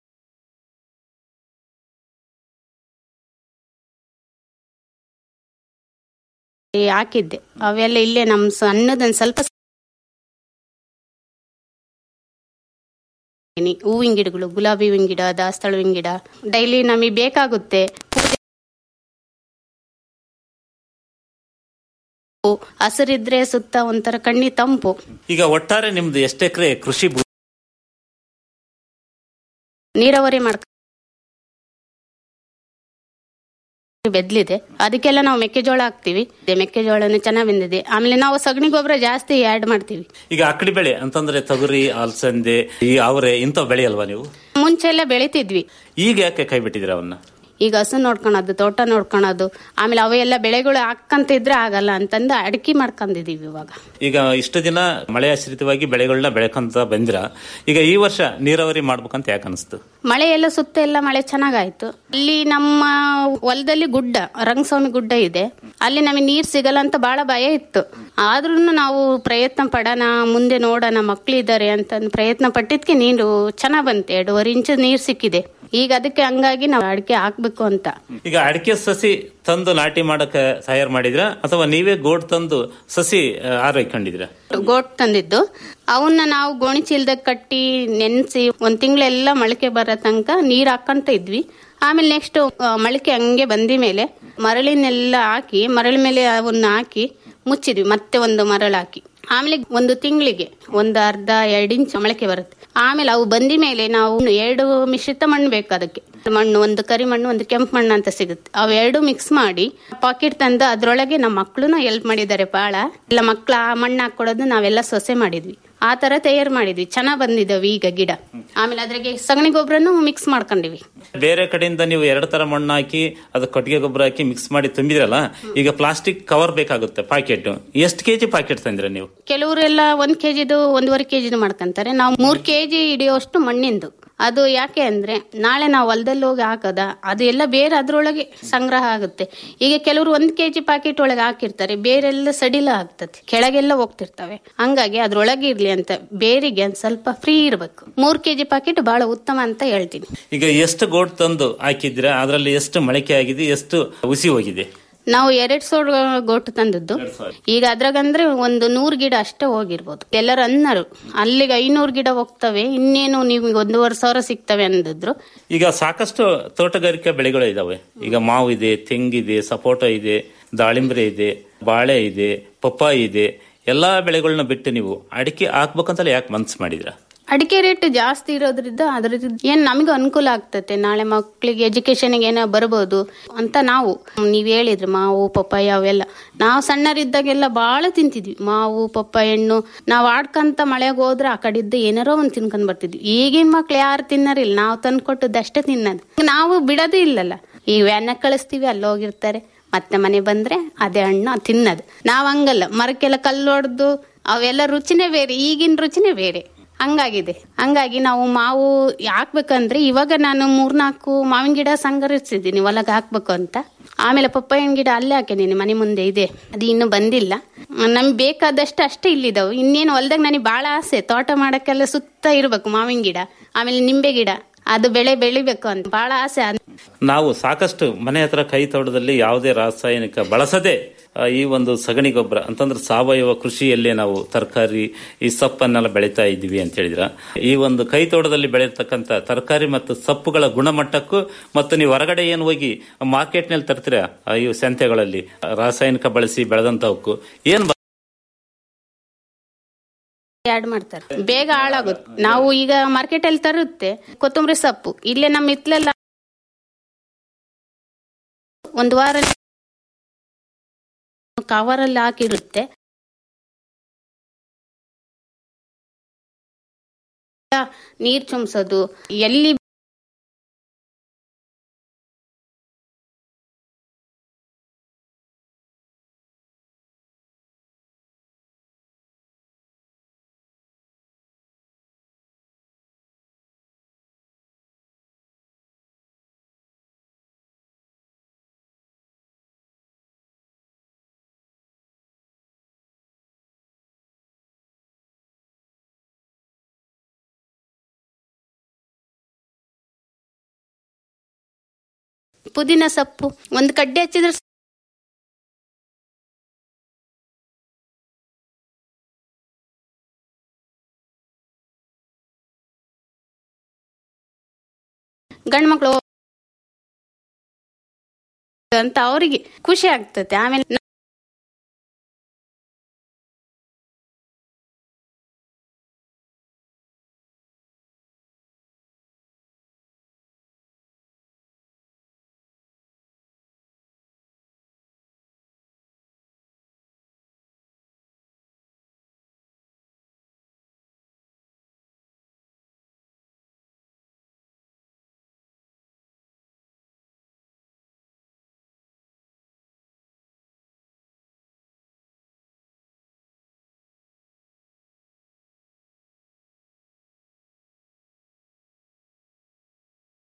ಹಾಕಿದ್ದೆ ಅವೆಲ್ಲ ಇಲ್ಲೇ ನಮ್ ಸಣ್ಣದೊಂದ್ ಸ್ವಲ್ಪ ಹೂವಿನ ಗಿಡಗಳು ಗುಲಾಬಿ ಹೂವಿನ ಗಿಡ ದಾಸವಾಳ ಹೂವಿನ ಗಿಡ ಡೈಲಿ ನಮಗೆ ಬೇಕಾಗುತ್ತೆ ಹಸಿರಿದ್ರೆ ಸುತ್ತ ಒಂಥರ ಕಣ್ಣಿ ತಂಪು ಈಗ ಒಟ್ಟಾರೆ ನಿಮ್ದು ಎಷ್ಟೆಕರೆ ಕೃಷಿ ಭೂ- ನೀರಾವರಿ ಮಾಡ್ಕ ಬೆದ್ಲಿದೆ ಅದಕ್ಕೆಲ್ಲ ನಾವು ಮೆಕ್ಕೆಜೋಳ ಹಾಕ್ತಿವಿ ಇದೆ ಮೆಕ್ಕೆಜೋಳನ ಚೆನ್ನಾಗಿ ಬೆಂದಿದೆ ಆಮೇಲೆ ನಾವು ಸಗಣಿ ಗೊಬ್ಬರ ಜಾಸ್ತಿ ಆಡ್ ಮಾಡ್ತೀವಿ ಈಗ ಅಕ್ಕಡಿ ಬೆಳೆ ಅಂತಂದ್ರೆ ತೊಗರಿ ಅಲಸಂದೆ ಈ ಅವರೆ ಇಂಥವು ಬೆಳೆ ಅಲ್ವಾ ನೀವು ಮುಂಚೆ ಎಲ್ಲ ಬೆಳಿತಿದ್ವಿ ಈಗ ಯಾಕೆ ಕೈ ಬಿಟ್ಟಿದ್ದೀರಾ ಅವನ್ನ ಈಗ ಹಸು ನೋಡ್ಕೊಳೋದು ತೋಟ ನೋಡ್ಕೊಳೋದು ಆಮೇಲೆ ಅವೆಲ್ಲ ಬೆಳೆಗಳು ಹಾಕಂತ ಇದ್ರೆ ಆಗಲ್ಲ ಅಂತಂದು ಅಡಿಕೆ ಮಾಡ್ಕೊಂಡಿದೀವಿ ಇವಾಗ ಈಗ ಇಷ್ಟು ದಿನ ಮಳೆ ಆಶ್ರಿತವಾಗಿ ಬೆಳೆಗಳನ್ನ ಬೆಳ್ಕೊಂತ ಬಂದಿರ ಈಗ ಈ ವರ್ಷ ನೀರಾವರಿ ಮಾಡ್ಬೇಕಂತ ಯಾಕೆ ಅನಿಸ್ತು ಮಳೆ ಎಲ್ಲ ಸುತ್ತ ಎಲ್ಲ ಮಳೆ ಚೆನ್ನಾಗಾಯ್ತು ಅಲ್ಲಿ ನಮ್ಮ ಹೊಲದಲ್ಲಿ ಗುಡ್ಡ ರಂಗಸ್ವಾಮಿ ಗುಡ್ಡ ಇದೆ ಅಲ್ಲಿ ನಮಗೆ ನೀರ್ ಸಿಗಲ್ಲ ಅಂತ ಬಹಳ ಭಯ ಇತ್ತು ಆದ್ರೂ ನಾವು ಪ್ರಯತ್ನ ಪಡೋಣ ಮುಂದೆ ನೋಡೋಣ ಮಕ್ಳಿದ್ದಾರೆ ಅಂತ ಪ್ರಯತ್ನ ಪಟ್ಟಿದ್ಕೆ ನೀರು ಚೆನ್ನಾಗ್ ಬಂತು ಎರಡೂವರೆ ಇಂಚ್ ನೀರ್ ಸಿಕ್ಕಿದೆ ಈಗ ಅದಕ್ಕೆ ಹಂಗಾಗಿ ನಾವು ಅಡಿಕೆ ಹಾಕ್ಬೇಕು ಅಂತ ಈಗ ಅಡಿಕೆ ಸಸಿ ತಂದು ನಾಟಿ ಮಾಡಕ್ಕೆ ತಯಾರು ಮಾಡಿದ್ರ ಅಥವಾ ನೀವೇ ಗೋಡ್ ತಂದು ಸಸಿ ಆ, ಆರೈಕೊಂಡಿದ್ರ ಗೋಟ್ ತಂದಿದ್ದು ಅವನ್ನ ನಾವು ಗೋಣಿ ಚೀಲದಾಗ ಕಟ್ಟಿ ನೆನೆಸಿ ಒಂದ್ ತಿಂಗಳೆಲ್ಲ ಮೊಳಕೆ ಬರೋ ತನಕ ನೀರ್ ಹಾಕಂತ ಇದ್ವಿ ಆಮೇಲೆ ನೆಕ್ಸ್ಟ್ ಮೊಳಕೆ ಹಂಗೆ ಬಂದಿ ಮೇಲೆ ಮರಳಿನೆಲ್ಲ ಹಾಕಿ ಮರಳ ಮೇಲೆ ಅವನ್ನ ಹಾಕಿ ಮುಚ್ಚಿದ್ವಿ ಮತ್ತೆ ಒಂದು ಮರಳು ಹಾಕಿ ಆಮೇಲೆ ಒಂದು ತಿಂಗಳಿಗೆ ಒಂದು ಅರ್ಧ ಎರಡು ಇಂಚ್ ಮೊಳಕೆ ಬರುತ್ತೆ ಆಮೇಲೆ ಅವು ಬಂದಿ ಮೇಲೆ ನಾವು ಎರಡು ಮಿಶ್ರಿತ ಮಣ್ಣು ಬೇಕು ಅದಕ್ಕೆ ಮಣ್ಣು ಒಂದು ಕರಿ ಮಣ್ಣು ಒಂದು ಕೆಂಪು ಮಣ್ಣು ಅಂತ ಸಿಗುತ್ತೆ ಅವೆರಡು ಮಿಕ್ಸ್ ಮಾಡಿ ಪಾಕೆಟ್ ತಂದು ಅದ್ರೊಳಗೆ ನಮ್ಮ ಮಕ್ಕಳು ಹೆಲ್ಪ್ ಮಾಡಿದ್ದಾರೆ ಬಾಳ ಎಲ್ಲ ಮಕ್ಳು ಆ ಮಣ್ಣು ಹಾಕೊಡೋದು ನಾವೆಲ್ಲ ಸೊಸೆ ಮಾಡಿದ್ವಿ ಆ ತರ ತಯಾರು ಮಾಡಿದ್ವಿ ಚೆನ್ನಾಗ್ ಬಂದಿದ್ದಾವೆ ಈಗ ಗಿಡ ಆಮೇಲೆ ಅದ್ರಾಗೆ ಸಗಣಿ ಗೊಬ್ಬರನು ಮಿಕ್ಸ್ ಮಾಡ್ಕೊಂಡಿವಿ ಬೇರೆ ಕಡೆಯಿಂದ ನೀವು ಎರಡು ತರ ಮಣ್ಣು ಹಾಕಿ ಅದು ಕೊಟ್ಟಿಗೆ ಗೊಬ್ಬರ ಹಾಕಿ ಮಿಕ್ಸ್ ಮಾಡಿ ತುಂಬಿದ್ರಲ್ಲ ಈಗ ಪ್ಲಾಸ್ಟಿಕ್ ಕವರ್ ಬೇಕಾಗುತ್ತೆ ಪಾಕೆಟ್ ಎಷ್ಟು ಕೆಜಿ ಪಾಕೆಟ್ ತಂದಿರ ನೀವು ಕೆಲವರೆಲ್ಲ ಒಂದ್ ಕೆಜಿದು ಒಂದೂವರೆ ಕೆಜಿದು ಮಾಡ್ಕೊಂತಾರೆ ನಾವು ಮೂರ್ ಕೆಜಿ ಹಿಡಿಯೋಷ್ಟು ಮಣ್ಣಿಂದು ಅದು ಯಾಕೆ ಅಂದ್ರೆ ನಾಳೆ ನಾವು ಹೊಲದಲ್ಲಿ ಹೋಗಿ ಹಾಕದ ಅದು ಎಲ್ಲ ಬೇರೆ ಅದ್ರೊಳಗೆ ಸಂಗ್ರಹ ಆಗುತ್ತೆ ಈಗ ಕೆಲವರು ಒಂದ್ ಕೆಜಿ ಪಾಕೆಟ್ ಒಳಗೆ ಹಾಕಿರ್ತಾರೆ ಬೇರೆಲ್ಲ ಸಡಿಲ ಆಗ್ತದೆ ಕೆಳಗೆಲ್ಲ ಹೋಗ್ತಿರ್ತವೆ ಹಂಗಾಗಿ ಅದ್ರೊಳಗೆ ಇರ್ಲಿ ಅಂತ ಬೇರಿಗೆ ಒಂದ್ ಸ್ವಲ್ಪ ಫ್ರೀ ಇರ್ಬೇಕು ಮೂರ್ ಕೆಜಿ ಪಾಕೆಟ್ ಬಹಳ ಉತ್ತಮ ಅಂತ ಹೇಳ್ತೀನಿ ಈಗ ಎಷ್ಟು ಗೋಟ್ ತಂದು ಹಾಕಿದ್ರ ಅದರಲ್ಲಿ ಎಷ್ಟು ಮೊಳಕೆ ಆಗಿದೆ ಎಷ್ಟು ಹುಸಿ ಹೋಗಿದೆ ನಾವು ಎರಡ್ ಸಾವಿರ ಗೋಟು ತಂದದ್ದು ಈಗ ಅದ್ರಾಗಂದ್ರೆ ಒಂದು ನೂರು ಗಿಡ ಅಷ್ಟೇ ಹೋಗಿರ್ಬೋದು ಎಲ್ಲರೂ ಅನ್ನರು ಅಲ್ಲಿಗೆ ಐನೂರು ಗಿಡ ಹೋಗ್ತವೆ ಇನ್ನೇನು ನಿಮ್ಗೆ ಒಂದೂವರೆ ಸಾವಿರ ಸಿಗ್ತವೆ ಅಂದಿದ್ರು ಈಗ ಸಾಕಷ್ಟು ತೋಟಗಾರಿಕಾ ಬೆಳೆಗಳು ಇದಾವೆ ಈಗ ಮಾವು ಇದೆ ತೆಂಗಿದೆ ಸಪೋಟ ಇದೆ ದಾಳಿಂಬ್ರೆ ಇದೆ ಬಾಳೆ ಇದೆ ಪಪ್ಪಾಯಿ ಇದೆ ಎಲ್ಲಾ ಬೆಳೆಗಳನ್ನ ಬಿಟ್ಟು ನೀವು ಅಡಿಕೆ ಹಾಕ್ಬೇಕಂತಲೇ ಯಾಕೆ ಮನ್ಸು ಮಾಡಿದ್ರ ಅಡಿಕೆ ರೇಟ್ ಜಾಸ್ತಿ ಇರೋದ್ರಿಂದ ಅದ್ರದ್ದು ಏನ್ ನಮಗೂ ಅನುಕೂಲ ಆಗ್ತತೆ ನಾಳೆ ಮಕ್ಳಿಗೆ ಎಜುಕೇಶನ್ಗೆ ಏನೋ ಬರ್ಬೋದು ಅಂತ ನಾವು ನೀವ್ ಹೇಳಿದ್ರಿ ಮಾವು ಪಪ್ಪಾಯ ಅವೆಲ್ಲ ನಾವು ಸಣ್ಣರಿದ್ದಾಗೆಲ್ಲ ಬಾಳ ತಿಂತಿದ್ವಿ ಮಾವು ಪಪ್ಪಾಯ ಹಣ್ಣು ನಾವು ಆಡ್ಕಂತ ಮಳೆಗೆ ಹೋದ್ರೆ ಆ ಕಡಿದ್ದ ಏನಾರೋ ಒಂದ್ ತಿನ್ಕೊಂಡ್ ಬರ್ತಿದ್ವಿ ಈಗಿನ ಮಕ್ಳು ಯಾರು ತಿನ್ನರಿಲ್ಲ ನಾವು ತಂದು ಕೊಟ್ಟದ್ದು ಅಷ್ಟೇ ತಿನ್ನೋದು ನಾವು ಬಿಡೋದೇ ಇಲ್ಲಲ್ಲ ಈ ವ್ಯಾನ ಕಳಿಸ್ತೀವಿ ಅಲ್ಲಿ ಹೋಗಿರ್ತಾರೆ ಮತ್ತೆ ಮನೆ ಬಂದ್ರೆ ಅದೇ ಹಣ್ಣು ತಿನ್ನೋದು ನಾವ್ ಹಂಗಲ್ಲ ಮರಕ್ಕೆಲ್ಲ ಕಲ್ಲು ಹೊಡೆದು ಅವೆಲ್ಲ ರುಚಿನೇ ಬೇರೆ ಈಗಿನ ರುಚಿನೇ ಬೇರೆ ಹಂಗಾಗಿದೆ ಹಂಗಾಗಿ ನಾವು ಮಾವು ಹಾಕ್ಬೇಕಂದ್ರೆ ಇವಾಗ ನಾನು ಮೂರ್ನಾಲ್ಕು ಮಾವಿನ ಗಿಡ ಸಂಗ್ರಹಿಸಿದ್ದೀನಿ ಹೊಲಗೆ ಹಾಕ್ಬೇಕು ಅಂತ ಆಮೇಲೆ ಪಪ್ಪಾಯಿನ ಗಿಡ ಅಲ್ಲೇ ಹಾಕಿದ್ದೀನಿ ಮನೆ ಮುಂದೆ ಇದೆ ಅದು ಇನ್ನು ಬಂದಿಲ್ಲ ನಮ್ಗೆ ಬೇಕಾದಷ್ಟು ಅಷ್ಟೇ ಇಲ್ಲಿದಾವೆ ಇನ್ನೇನು ಹೊಲ್ದಾಗ ನನಗೆ ಭಾಳ ಆಸೆ ತೋಟ ಮಾಡಕ್ಕೆಲ್ಲ ಸುತ್ತ ಇರ್ಬೇಕು ಮಾವಿನ ಗಿಡ ಆಮೇಲೆ ನಿಂಬೆ ಗಿಡ ಅದು ಬೆಳೆ ಬೆಳಿಬೇಕು ಅಂತ ಬಹಳ ಆಸೆ ಅದ್- ನಾವು ಸಾಕಷ್ಟು ಮನೆ ಹತ್ರ ಕೈ ತೋಟದಲ್ಲಿ ಯಾವುದೇ ರಾಸಾಯನಿಕ ಬಳಸದೆ ಆ, ಈ ಒಂದು ಸಗಣಿ ಗೊಬ್ಬರ ಅಂತಂದ್ರೆ ಸಾವಯವ ಕೃಷಿಯಲ್ಲೇ ನಾವು ತರಕಾರಿ ಈ ಸೊಪ್ಪನ್ನೆಲ್ಲ ಬೆಳೀತಾ ಇದ್ದೀವಿ ಅಂತ ಹೇಳಿದ್ರ ಈ ಒಂದು ಕೈ ತೋಟದಲ್ಲಿ ಬೆಳೆಯತಕ್ಕಂತ ತರಕಾರಿ ಮತ್ತು ಸೊಪ್ಪುಗಳ ಗುಣಮಟ್ಟಕ್ಕೂ ಮತ್ತು ನೀವು ಹೊರಗಡೆ ಏನು ಹೋಗಿ ಮಾರ್ಕೆಟ್ನಲ್ಲಿ ತರ್ತೀರಾ ಆ, ಈ ಸಂತೆಗಳಲ್ಲಿ ರಾಸಾಯನಿಕ ಬಳಸಿ ಬೆಳೆದಂತವಕ್ಕೂ ಏನ್ ಬ- ಆಡ್ ಮಾಡ್ತಾರೆ ಬೇಗ ಹಾಳಾಗುತ್ತೆ ನಾವು ಈಗ ಮಾರ್ಕೆಟ್ ಅಲ್ಲಿ ತರುತ್ತೆ ಕೊತ್ತಂಬರಿ ಸೊಪ್ಪು ಇಲ್ಲೇ ನಮ್ಮ ಇತ್ಲೆಲ್ಲ ಒಂದು ವಾರ ಕವರಲ್ಲಿ ಹಾಕಿರುತ್ತೆ ನೀರ್ ಚುಮ್ಸೋದು ಎಲ್ಲಿ ಪುದೀನ ಸೊಪ್ಪು ಒಂದು ಕಡ್ಡೆ ಹಚ್ಚಿದ್ರೆ ಗಂಡು ಮಕ್ಕಳು ಅಂತ ಅವರಿಗೆ ಖುಷಿ ಆಗ್ತತೆ ಆಮೇಲೆ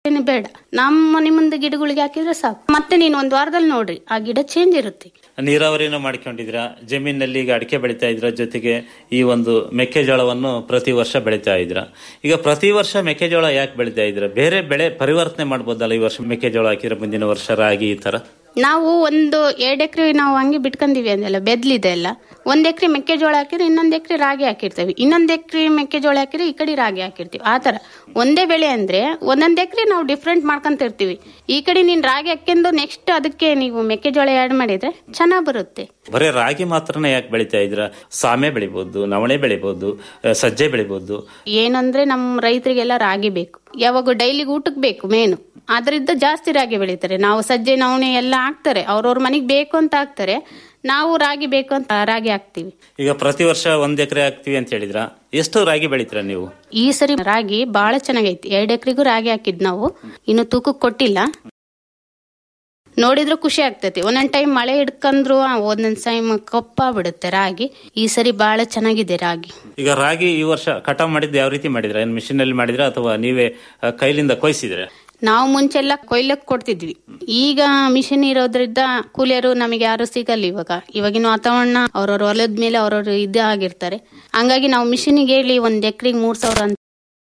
ಏನು ಬೇಡ ನಮ್ಮ ಮನೆ ಮುಂದೆ ಗಿಡಗಳಿಗೆ ಹಾಕಿದ್ರೆ ಸಾಕು ಮತ್ತೆ ನೀನು ಒಂದ್ ವಾರದಲ್ಲಿ ನೋಡ್ರಿ ಆ ಗಿಡ ಚೇಂಜ್ ಇರುತ್ತೆ ನೀರಾವರಿನ ಮಾಡ್ಕೊಂಡಿದ್ದೀರಾ ಜಮೀನಲ್ಲಿ ಈಗ ಅಡಿಕೆ ಬೆಳಿತಾ ಇದ್ರ ಜೊತೆಗೆ ಈ ಒಂದು ಮೆಕ್ಕೆಜೋಳವನ್ನು ಪ್ರತಿ ವರ್ಷ ಬೆಳಿತಾ ಇದ್ರ ಈಗ ಪ್ರತಿ ವರ್ಷ ಮೆಕ್ಕೆಜೋಳ ಯಾಕೆ ಬೆಳಿತಾ ಇದ್ರ ಬೇರೆ ಬೆಳೆ ಪರಿವರ್ತನೆ ಮಾಡ್ಬೋದಲ್ಲ ಈ ವರ್ಷ ಮೆಕ್ಕೆಜೋಳ ಹಾಕಿದ್ರೆ ಮುಂದಿನ ವರ್ಷ ರಾಗಿ ಈ ತರ ನಾವು ಒಂದು ಎರಡ್ ಎಕರೆ ನಾವು ಹಂಗೆ ಬಿಟ್ಕೊಂಡಿವಿ ಅಂದೆಲ್ಲ ಬೆದ್ಲಿದೆ ಎಲ್ಲ ಒಂದ್ ಎಕರೆ ಮೆಕ್ಕೆಜೋಳ ಹಾಕಿದ್ರೆ ಇನ್ನೊಂದ್ ಎಕರೆ ರಾಗಿ ಹಾಕಿರ್ತೇವೆ ಇನ್ನೊಂದ್ ಎಕರೆ ಮೆಕ್ಕೆಜೋಳ ಹಾಕಿದ್ರೆ ಈ ಕಡೆ ರಾಗಿ ಹಾಕಿರ್ತೀವಿ ಆ ತರ ಒಂದೇ ಬೆಳೆ ಅಂದ್ರೆ ಒಂದೊಂದ್ ಎಕರೆ ನಾವು ಡಿಫ್ರೆಂಟ್ ಮಾಡ್ಕೊಂತ ಇರ್ತೀವಿ ಈ ಕಡೆ ನೀನ್ ರಾಗಿ ಹಾಕ್ಯಂದು ನೆಕ್ಸ್ಟ್ ಅದಕ್ಕೆ ನೀವು ಮೆಕ್ಕೆಜೋಳ ಆಡ್ ಮಾಡಿದ್ರೆ ಚೆನ್ನಾಗ್ ಬರುತ್ತೆ ಬರೀ ರಾಗಿ ಮಾತ್ರನೇ ಯಾಕೆ ಬೆಳಿತಾ ಇದ್ರ ಸಾಮೆ ಬೆಳಿಬಹುದು ನವಣೆ ಬೆಳಿಬಹುದು ಆ, ಸಜ್ಜೆ ಬೆಳಿಬಹುದು ಏನಂದ್ರೆ ನಮ್ಮ ರೈತರಿಗೆಲ್ಲ ರಾಗಿ ಬೇಕು ಯಾವಾಗ ಡೈಲಿಗೆ ಊಟಕ್ಕೆ ಬೇಕು ಮೇನು ಅದರಿಂದ ಜಾಸ್ತಿ ರಾಗಿ ಬೆಳಿತಾರೆ ನಾವು ಸಜ್ಜೆ ನವಣೆ ಎಲ್ಲ ಹಾಕ್ತಾರೆ ಅವ್ರವ್ರ ಮನೆಗೆ ಬೇಕು ಅಂತ ಹಾಕ್ತಾರೆ ನಾವು ರಾಗಿ ಬೇಕು ಅಂತ ರಾಗಿ ಹಾಕ್ತಿವಿ ಈಗ ಪ್ರತಿ ವರ್ಷ ಒಂದ್ ಎಕರೆ ಹಾಕ್ತಿವಿ ಅಂತ ಹೇಳಿದ್ರ ಎಷ್ಟು ರಾಗಿ ಬೆಳಿತೀರಾ ನೀವು ಈ ಸರಿ ರಾಗಿ ಬಹಳ ಚೆನ್ನಾಗೈತಿ ಎರಡ್ ಎಕರೆಗೂ ರಾಗಿ ಹಾಕಿದ್ ನಾವು ಇನ್ನು ತೂಕಕ್ಕೆ ಕೊಟ್ಟಿಲ್ಲ ನೋಡಿದ್ರೆ ಖುಷಿ ಆಗ್ತೈತಿ ಒಂದೊಂದ್ ಟೈಮ್ ಮಳೆ ಹಿಡ್ಕಂದ್ರು ಆ, ಒಂದೊಂದ್ ಟೈಮ್ ಕಪ್ಪ ಬಿಡುತ್ತೆ ರಾಗಿ ಈ ಸರಿ ಬಹಳ ಚೆನ್ನಾಗಿದೆ ರಾಗಿ ಈಗ ರಾಗಿ ಈ ವರ್ಷ ಕಟಾವ್ ಮಾಡಿದ್ದು ಯಾವ ರೀತಿ ಮಾಡಿದ್ರ ಏನ್ ಮಿಷಿನ್ ಅಲ್ಲಿ ಮಾಡಿದ್ರ ಅಥವಾ ನೀವೇ ಆ, ಕೈಲಿಂದ ಕೊಯ್ಸಿದ್ರೆ ನಾವು ಮುಂಚೆಲ್ಲ ಕೊಯ್ಲಕ್ ಕೊಡ್ತಿದ್ವಿ ಈಗ ಮಿಷಿನ್ ಇರೋದ್ರಿಂದ ಕೂಲಿಯರು ನಮಗೆ ಯಾರು ಸಿಗಲ್ಲ ಇವಾಗ ಇವಾಗಿನ ವಾತಾವರಣ ಅವ್ರವ್ರ ಹೊಲದ ಮೇಲೆ ಅವ್ರವ್ರು ಇದೇ ಆಗಿರ್ತಾರೆ ಹಂಗಾಗಿ ನಾವು ಮಿಷಿನಿಗೆ ಹೇಳಿ ಒಂದ್ ಎಕರೆಗೆ ಮೂರ್ ಸಾವಿರ ಅಂತ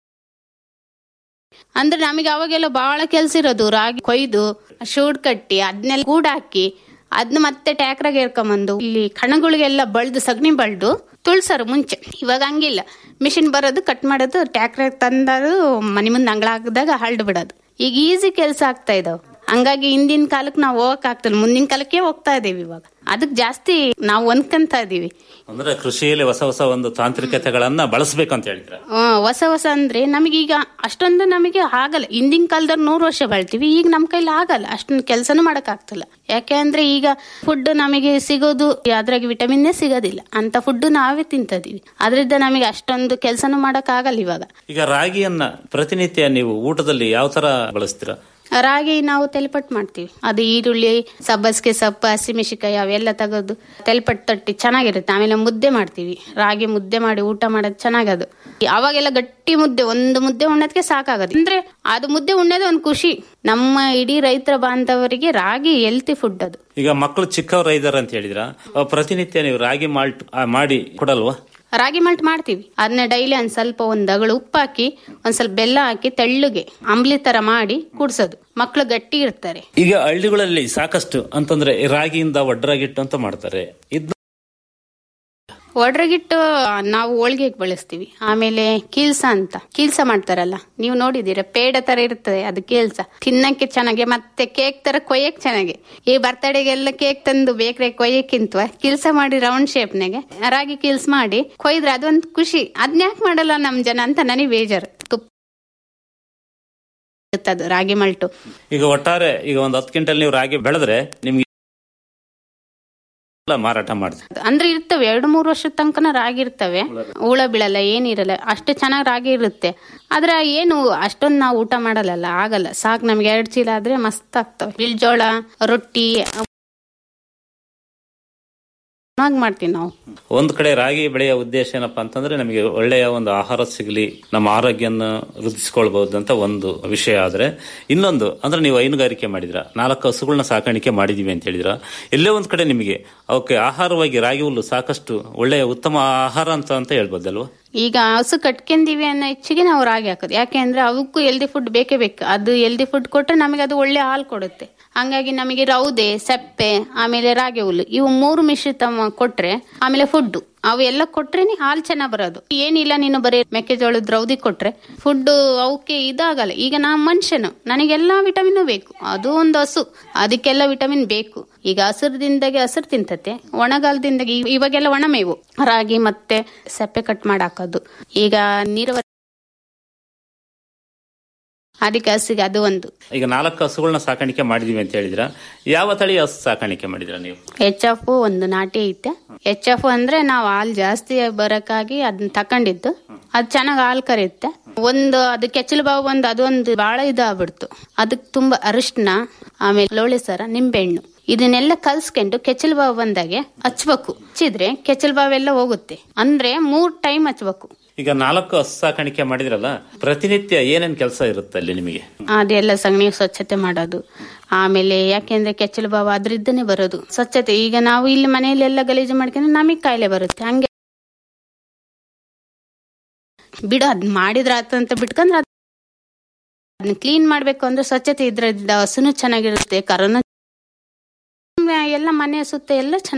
ಅಂದ್ರೆ ನಮಗೆ ಅವಾಗೆಲ್ಲ ಬಹಳ ಕೆಲ್ಸ ಇರೋದು ರಾಗಿ ಕೊಯ್ದು ಶೂಡ್ ಕಟ್ಟಿ ಅದನ್ನೆಲ್ಲ ಗೂಡ್ ಹಾಕಿ ಅದನ್ನ ಮತ್ತೆ ಟ್ಯಾಕ್ರಾಗ ಏರ್ಕೊಂಬಂದು ಇಲ್ಲಿ ಕಣಗಳಿಗೆಲ್ಲ ಬಳ್ದು ಸಗಣಿ ಬಳ್ದು ತುಳ್ಸರು ಮುಂಚೆ ಇವಾಗ ಹಂಗಿಲ್ಲ ಮಿಷಿನ್ ಬರೋದು ಕಟ್ ಮಾಡೋದು ಟ್ಯಾಕ್ರಾಗ ತಂದರು ಮನೆ ಮುಂದೆ ಅಂಗಳ ಹಾಕಿದಾಗ ಹಲ್ಡ್ ಬಿಡೋದು ಈಗ ಈಸಿ ಕೆಲಸ ಆಗ್ತಾ ಇದಾವ್ ಹಂಗಾಗಿ ಹಿಂದಿನ ಕಾಲಕ್ಕೆ ನಾವು ಹೋಗಕ್ ಆಗ್ತಿಲ್ಲ ಮುಂದಿನ ಕಾಲಕ್ಕೆ ಹೋಗ್ತಾ ಇದೀವಿ ಇವಾಗ ಅದಕ್ಕೆ ಜಾಸ್ತಿ ನಾವು ಹೊಂದ್ಕೊಂತ ಇದೀವಿ ಅಂದ್ರೆ ಕೃಷಿಯಲ್ಲಿ ಹೊಸ ಹೊಸ ಒಂದು ತಾಂತ್ರಿಕತೆಗಳನ್ನ ಬಳಸಬೇಕು ಅಂತ ಹೇಳಿದ್ರ ಆ, ಹೊಸ ಹೊಸ ಅಂದ್ರೆ ನಮಗೀಗ ಅಷ್ಟೊಂದು ನಮಗೆ ಆಗಲ್ಲ ಹಿಂದಿನ ಕಾಲದವ್ರು ನೂರು ವರ್ಷ ಬಾಳ್ತೀವಿ ಈಗ ನಮ್ ಕೈಲಿ ಆಗಲ್ಲ ಅಷ್ಟೊಂದು ಕೆಲಸನೂ ಮಾಡಕ್ ಆಗ್ತಿಲ್ಲ ಯಾಕೆ ಅಂದ್ರೆ ಈಗ ಫುಡ್ ನಮಗೆ ಸಿಗೋದು ಅದ್ರಾಗ ವಿಟಮಿನ್ನೇ ಸಿಗೋದಿಲ್ಲ ಅಂತ ಫುಡ್ ನಾವೇ ತಿಂತದೀವಿ ಅದರಿಂದ ನಮಗೆ ಅಷ್ಟೊಂದು ಕೆಲಸನೂ ಮಾಡಕ್ ಆಗಲ್ಲ ಇವಾಗ ಈಗ ರಾಗಿಯನ್ನ ಪ್ರತಿನಿತ್ಯ ನೀವು ಊಟದಲ್ಲಿ ಯಾವ ತರ ಬಳಸ್ತೀರಾ ರಾಗಿ ನಾವು ತೆಲಪಟ್ಟು ಮಾಡ್ತೀವಿ ಅದು ಈರುಳ್ಳಿ ಸಬ್ಬಸ್ಗೆ ಸೊಪ್ಪು ಹಸಿಮೆಣಸಿಕಾಯಿ ಅವೆಲ್ಲ ತೆಗೆದು ತೆಲಪಟ್ಟು ತಟ್ಟಿ ಚೆನ್ನಾಗಿರುತ್ತೆ ಆಮೇಲೆ ಮುದ್ದೆ ಮಾಡ್ತೀವಿ ರಾಗಿ ಮುದ್ದೆ ಮಾಡಿ ಊಟ ಮಾಡೋದು ಚೆನ್ನಾಗದು ಅವಾಗೆಲ್ಲ ಗಟ್ಟಿ ಮುದ್ದೆ ಒಂದು ಮುದ್ದೆ ಉಣ್ಣೋದಕ್ಕೆ ಸಾಕಾಗದು ಅಂದ್ರೆ ಅದು ಮುದ್ದೆ ಉಣ್ಣೋದೇ ಒಂದು ಖುಷಿ ನಮ್ಮ ಇಡೀ ರೈತರ ಬಾಂಧವರಿಗೆ ರಾಗಿ ಹೆಲ್ತಿ ಫುಡ್ ಅದು ಈಗ ಮಕ್ಕಳು ಚಿಕ್ಕವರ ಇದಾರೆ ಅಂತ ಹೇಳಿದ್ರ ಅಹ್, ಪ್ರತಿನಿತ್ಯ ನೀವು ರಾಗಿ ಮಾಲ್ಟ್ ಆ, ಮಾಡಿ ಕೊಡಲ್ವಾ ರಾಗಿ ಮಲ್ಟ್ ಮಾಡ್ತೀವಿ ಅದನ್ನ ಡೈಲಿ ಒಂದ್ ಸ್ವಲ್ಪ ಒಂದ್ ಅಗಳು ಉಪ್ಪು ಹಾಕಿ ಒಂದ್ ಸ್ವಲ್ಪ ಬೆಲ್ಲ ಹಾಕಿ ತೆಳ್ಳುಗೆ ಅಂಬ್ಲಿ ತರ ಮಾಡಿ ಕುಡ್ಸೋದು ಮಕ್ಕಳು ಗಟ್ಟಿ ಇರ್ತಾರೆ ಈಗ ಹಳ್ಳಿಗಳಲ್ಲಿ ಸಾಕಷ್ಟು ಅಂತಂದ್ರೆ ಈ ರಾಗಿಯಿಂದ ಒಡ್ರಾಗಿಟ್ಟು ಅಂತ ಮಾಡ್ತಾರೆ ಇದ್ ಒಡ್ರಗಿಟ್ಟು ನಾವು ಹೋಳ್ಗೆಗೆ ಬಳಸ್ತೀವಿ ಆಮೇಲೆ ಕೀಲ್ಸ ಅಂತ ಕೀಲ್ಸ ಮಾಡ್ತಾರಲ್ಲ ನೀವು ನೋಡಿದೀರ ಪೇಡ ತರ ಇರ್ತದೆ ಅದು ಕೀಲ್ಸ ತಿನ್ನಕ್ಕೆ ಚೆನ್ನಾಗಿ ಮತ್ತೆ ಕೇಕ್ ತರ ಕೊಯ್ಯಕ್ ಚೆನ್ನಾಗಿ ಈ ಬರ್ತಡೆಗೆಲ್ಲ ಕೇಕ್ ತಂದು ಬೇಕ್ರೆ ಕೊಯ್ಯಕ್ಕಿಂತ ಕೀಲ್ಸ ಮಾಡಿ ರೌಂಡ್ ಶೇಪ್ನಾಗೆ ರಾಗಿ ಕೀಲ್ಸ್ ಮಾಡಿ ಕೊಯ್ದ್ರೆ ಅದೊಂದು ಖುಷಿ ಅದ್ನ್ಯಾಕ್ ಮಾಡಲ್ಲ ನಮ್ ಜನ ಅಂತ ನನಗೆ ಬೇಜಾರು ತುಪ್ಪ ಇರ್ತದು ರಾಗಿ ಮಲ್ಟು ಈಗ ಒಟ್ಟಾರೆ ಈಗ ಒಂದ್ ಹತ್ತು ಕ್ವಿಂಟಲ್ ನೀವು ರಾಗಿ ಬೆಳೆದ್ರೆ ನಿಮ್ಗೆ ಎಲ್ಲ ಮಾರಾಟ ಮಾಡ್ತೀವಿ ಅಂದ್ರೆ ಇರ್ತವೆ ಎರಡು ಮೂರು ವರ್ಷದ ತನಕನ ರಾಗಿ ಇರ್ತವೆ ಹುಳ ಬೀಳಲ್ಲ ಏನಿರಲ್ಲ ಅಷ್ಟು ಚೆನ್ನಾಗಿ ರಾಗಿ ಇರುತ್ತೆ ಆದ್ರೆ ಏನು ಅಷ್ಟೊಂದು ನಾವು ಊಟ ಮಾಡಲ್ಲ ಆಗಲ್ಲ ಸಾಕು ನಮ್ಗೆ ಎರಡು ಚೀಲ ಆದ್ರೆ ಮಸ್ತ್ ಆಗ್ತವೆ ಬಿಳ್ಜೋಳ ರೊಟ್ಟಿ ಚೆನ್ನಾಗಿ ಮಾಡ್ತೀವಿ ನಾವು ಒಂದ್ ಕಡೆ ರಾಗಿ ಬೆಳೆಯ ಉದ್ದೇಶ ಏನಪ್ಪಾ ಅಂತಂದ್ರೆ ನಮಗೆ ಒಳ್ಳೆಯ ಒಂದು ಆಹಾರ ಸಿಗಲಿ ನಮ್ಮ ಆರೋಗ್ಯನ ವೃದ್ಧಿಸ್ಕೊಳ್ಬಹುದು ಅಂತ ಒಂದು ವಿಷಯ ಆದ್ರೆ ಇನ್ನೊಂದು ಅಂದ್ರೆ ನೀವು ಹೈನುಗಾರಿಕೆ ಮಾಡಿದ್ರ ನಾಲ್ಕು ಹಸುಗಳನ್ನ ಸಾಕಾಣಿಕೆ ಮಾಡಿದೀವಿ ಅಂತ ಹೇಳಿದ್ರ ಎಲ್ಲೇ ಒಂದ್ ಕಡೆ ನಿಮಗೆ ಅವಕ್ಕೆ ಆಹಾರವಾಗಿ ರಾಗಿ ಹುಲ್ಲು ಸಾಕಷ್ಟು ಒಳ್ಳೆಯ ಉತ್ತಮ ಆಹಾರ ಅಂತ ಅಂತ ಹೇಳ್ಬೋದಲ್ವಾ ಈಗ ಹಸು ಕಟ್ಕೊಂಡಿವಿ ಅನ್ನೋ ಹೆಚ್ಚಿಗೆ ನಾವು ರಾಗಿ ಹಾಕೋದು ಯಾಕೆ ಅಂದ್ರೆ ಅವಕ್ಕೂ ಎಲ್ದಿ ಫುಡ್ ಬೇಕೇ ಬೇಕು ಅದು ಎಲ್ದಿ ಫುಡ್ ಕೊಟ್ರೆ ನಮಗೆ ಅದು ಒಳ್ಳೆ ಹಾಲು ಕೊಡುತ್ತೆ ಹಂಗಾಗಿ ನಮಗೆ ರೌದೆ ಸೆಪ್ಪೆ ಆಮೇಲೆ ರಾಗಿ ಹುಲ್ಲು ಇವು ಮೂರು ಮಿಶ್ರಿತ ಮ- ಕೊಟ್ರೆ ಆಮೇಲೆ ಫುಡ್ ಅವು ಎಲ್ಲ ಕೊಟ್ರೇನೆ ಹಾಲು ಚೆನ್ನಾಗ್ ಬರೋದು ಏನಿಲ್ಲ ನೀನು ಬರೀ ಮೆಕ್ಕೆಜೋಳದ ರೌದಿ ಕೊಟ್ರೆ ಫುಡ್ ಅವಕ್ಕೆ ಇದಾಗಲ್ಲ ಈಗ ನಾ ಮನುಷ್ಯನು ನನಗೆಲ್ಲಾ ವಿಟಮಿನ್ ಬೇಕು ಅದು ಒಂದು ಹಸು ಅದಕ್ಕೆಲ್ಲ ವಿಟಮಿನ್ ಬೇಕು ಈಗ ಹಸಿರದಿಂದಾಗೆ ಹಸಿರು ತಿಂತತೆ ಒಣಗಾಲದಿಂದಾಗಿ ಇವಾಗೆಲ್ಲ ಒಣಮೇವು ರಾಗಿ ಮತ್ತೆ ಸೆಪ್ಪೆ ಕಟ್ ಮಾಡಾಕೋದು ಈಗ ನೀರಾವರಿ ಅದಕ್ಕೆ ಹಸಿಗೆ ಅದು ಒಂದು ಈಗ ನಾಲ್ಕು ಹಸುಗಳನ್ನ ಸಾಕಾಣಿಕೆ ಮಾಡಿದೀವಿ ಅಂತ ಹೇಳಿದ್ರ ಯಾವ ತಳಿ ಹಸು ಸಾಕಾಣಿಕೆ ಮಾಡಿದ್ರ ನೀವು ಎಚ್ ಎಫ್ ಒಂದು ನಾಟಿ ಐತೆ ಎಚ್ ಎಫ್ ಅಂದ್ರೆ ನಾವು ಹಾಲು ಜಾಸ್ತಿ ಬರಕ್ಕಾಗಿ ಅದನ್ನ ತಕೊಂಡಿದ್ದು ಅದು ಚೆನ್ನಾಗಿ ಹಾಲು ಕರೆಯುತ್ತೆ ಒಂದು ಅದು ಕೆಚ್ಚಲು ಬಾವು ಒಂದು ಅದೊಂದು ಬಹಳ ಇದಾಗ್ಬಿಡ್ತು ಅದಕ್ಕೆ ತುಂಬಾ ಅರಿಶಿನ ಆಮೇಲೆ ಲೋಳೆ ಸರ ನಿಂಬೆಹಣ್ಣು ಇದನ್ನೆಲ್ಲ ಕಲ್ಸ್ಕೊಂಡು ಕೆಚ್ಚಲು ಬಾವು ಬಂದಾಗೆ ಹಚ್ಬೇಕು ಹಚ್ಚಿದ್ರೆ ಕೆಚ್ಚಲು ಬಾವೆಲ್ಲ ಹೋಗುತ್ತೆ ಅಂದ್ರೆ ಮೂರ್ ಟೈಮ್ ಹಚ್ಬೇಕು ಈಗ ನಾಲ್ಕು ಹಸು ಸಾಕಾಣಿಕೆ ಮಾಡಿದ್ರಲ್ಲ ಪ್ರತಿನಿತ್ಯ ಏನೇನ್ ಕೆಲಸ ಇರುತ್ತೆ ಅಲ್ಲಿ ನಿಮಗೆ ಅದೆಲ್ಲ ಸಗಣಿ ಸ್ವಚ್ಛತೆ ಮಾಡೋದು ಆಮೇಲೆ ಯಾಕೆಂದ್ರೆ ಕೆಚ್ಚಲು ಬಾವ ಅದ್ರಿದ್ದನೇ ಬರೋದು ಸ್ವಚ್ಛತೆ ಈಗ ನಾವು ಇಲ್ಲಿ ಮನೆಯಲ್ಲೆಲ್ಲ ಗಲೀಜು ಮಾಡ್ಕೊಂಡ್ರೆ ನಮಗೆ ಕಾಯಿಲೆ ಬರುತ್ತೆ ಹಂಗೆ ಬಿಡು ಅದ್ ಮಾಡಿದ್ರ ಆತಂತ ಬಿಟ್ಕೊಂಡ್ರೆ ಅದನ್ನ ಕ್ಲೀನ್ ಮಾಡ್ಬೇಕು ಅಂದ್ರೆ ಸ್ವಚ್ಛತೆ ಇದ್ರೆ ಹಸುನು ಚೆನ್ನಾಗಿರುತ್ತೆ ಕರೋನಾ ಎಲ್ಲ ಮನೆ ಸುತ್ತ ಎಲ್ಲ ಚೆನ್ನಾಗಿ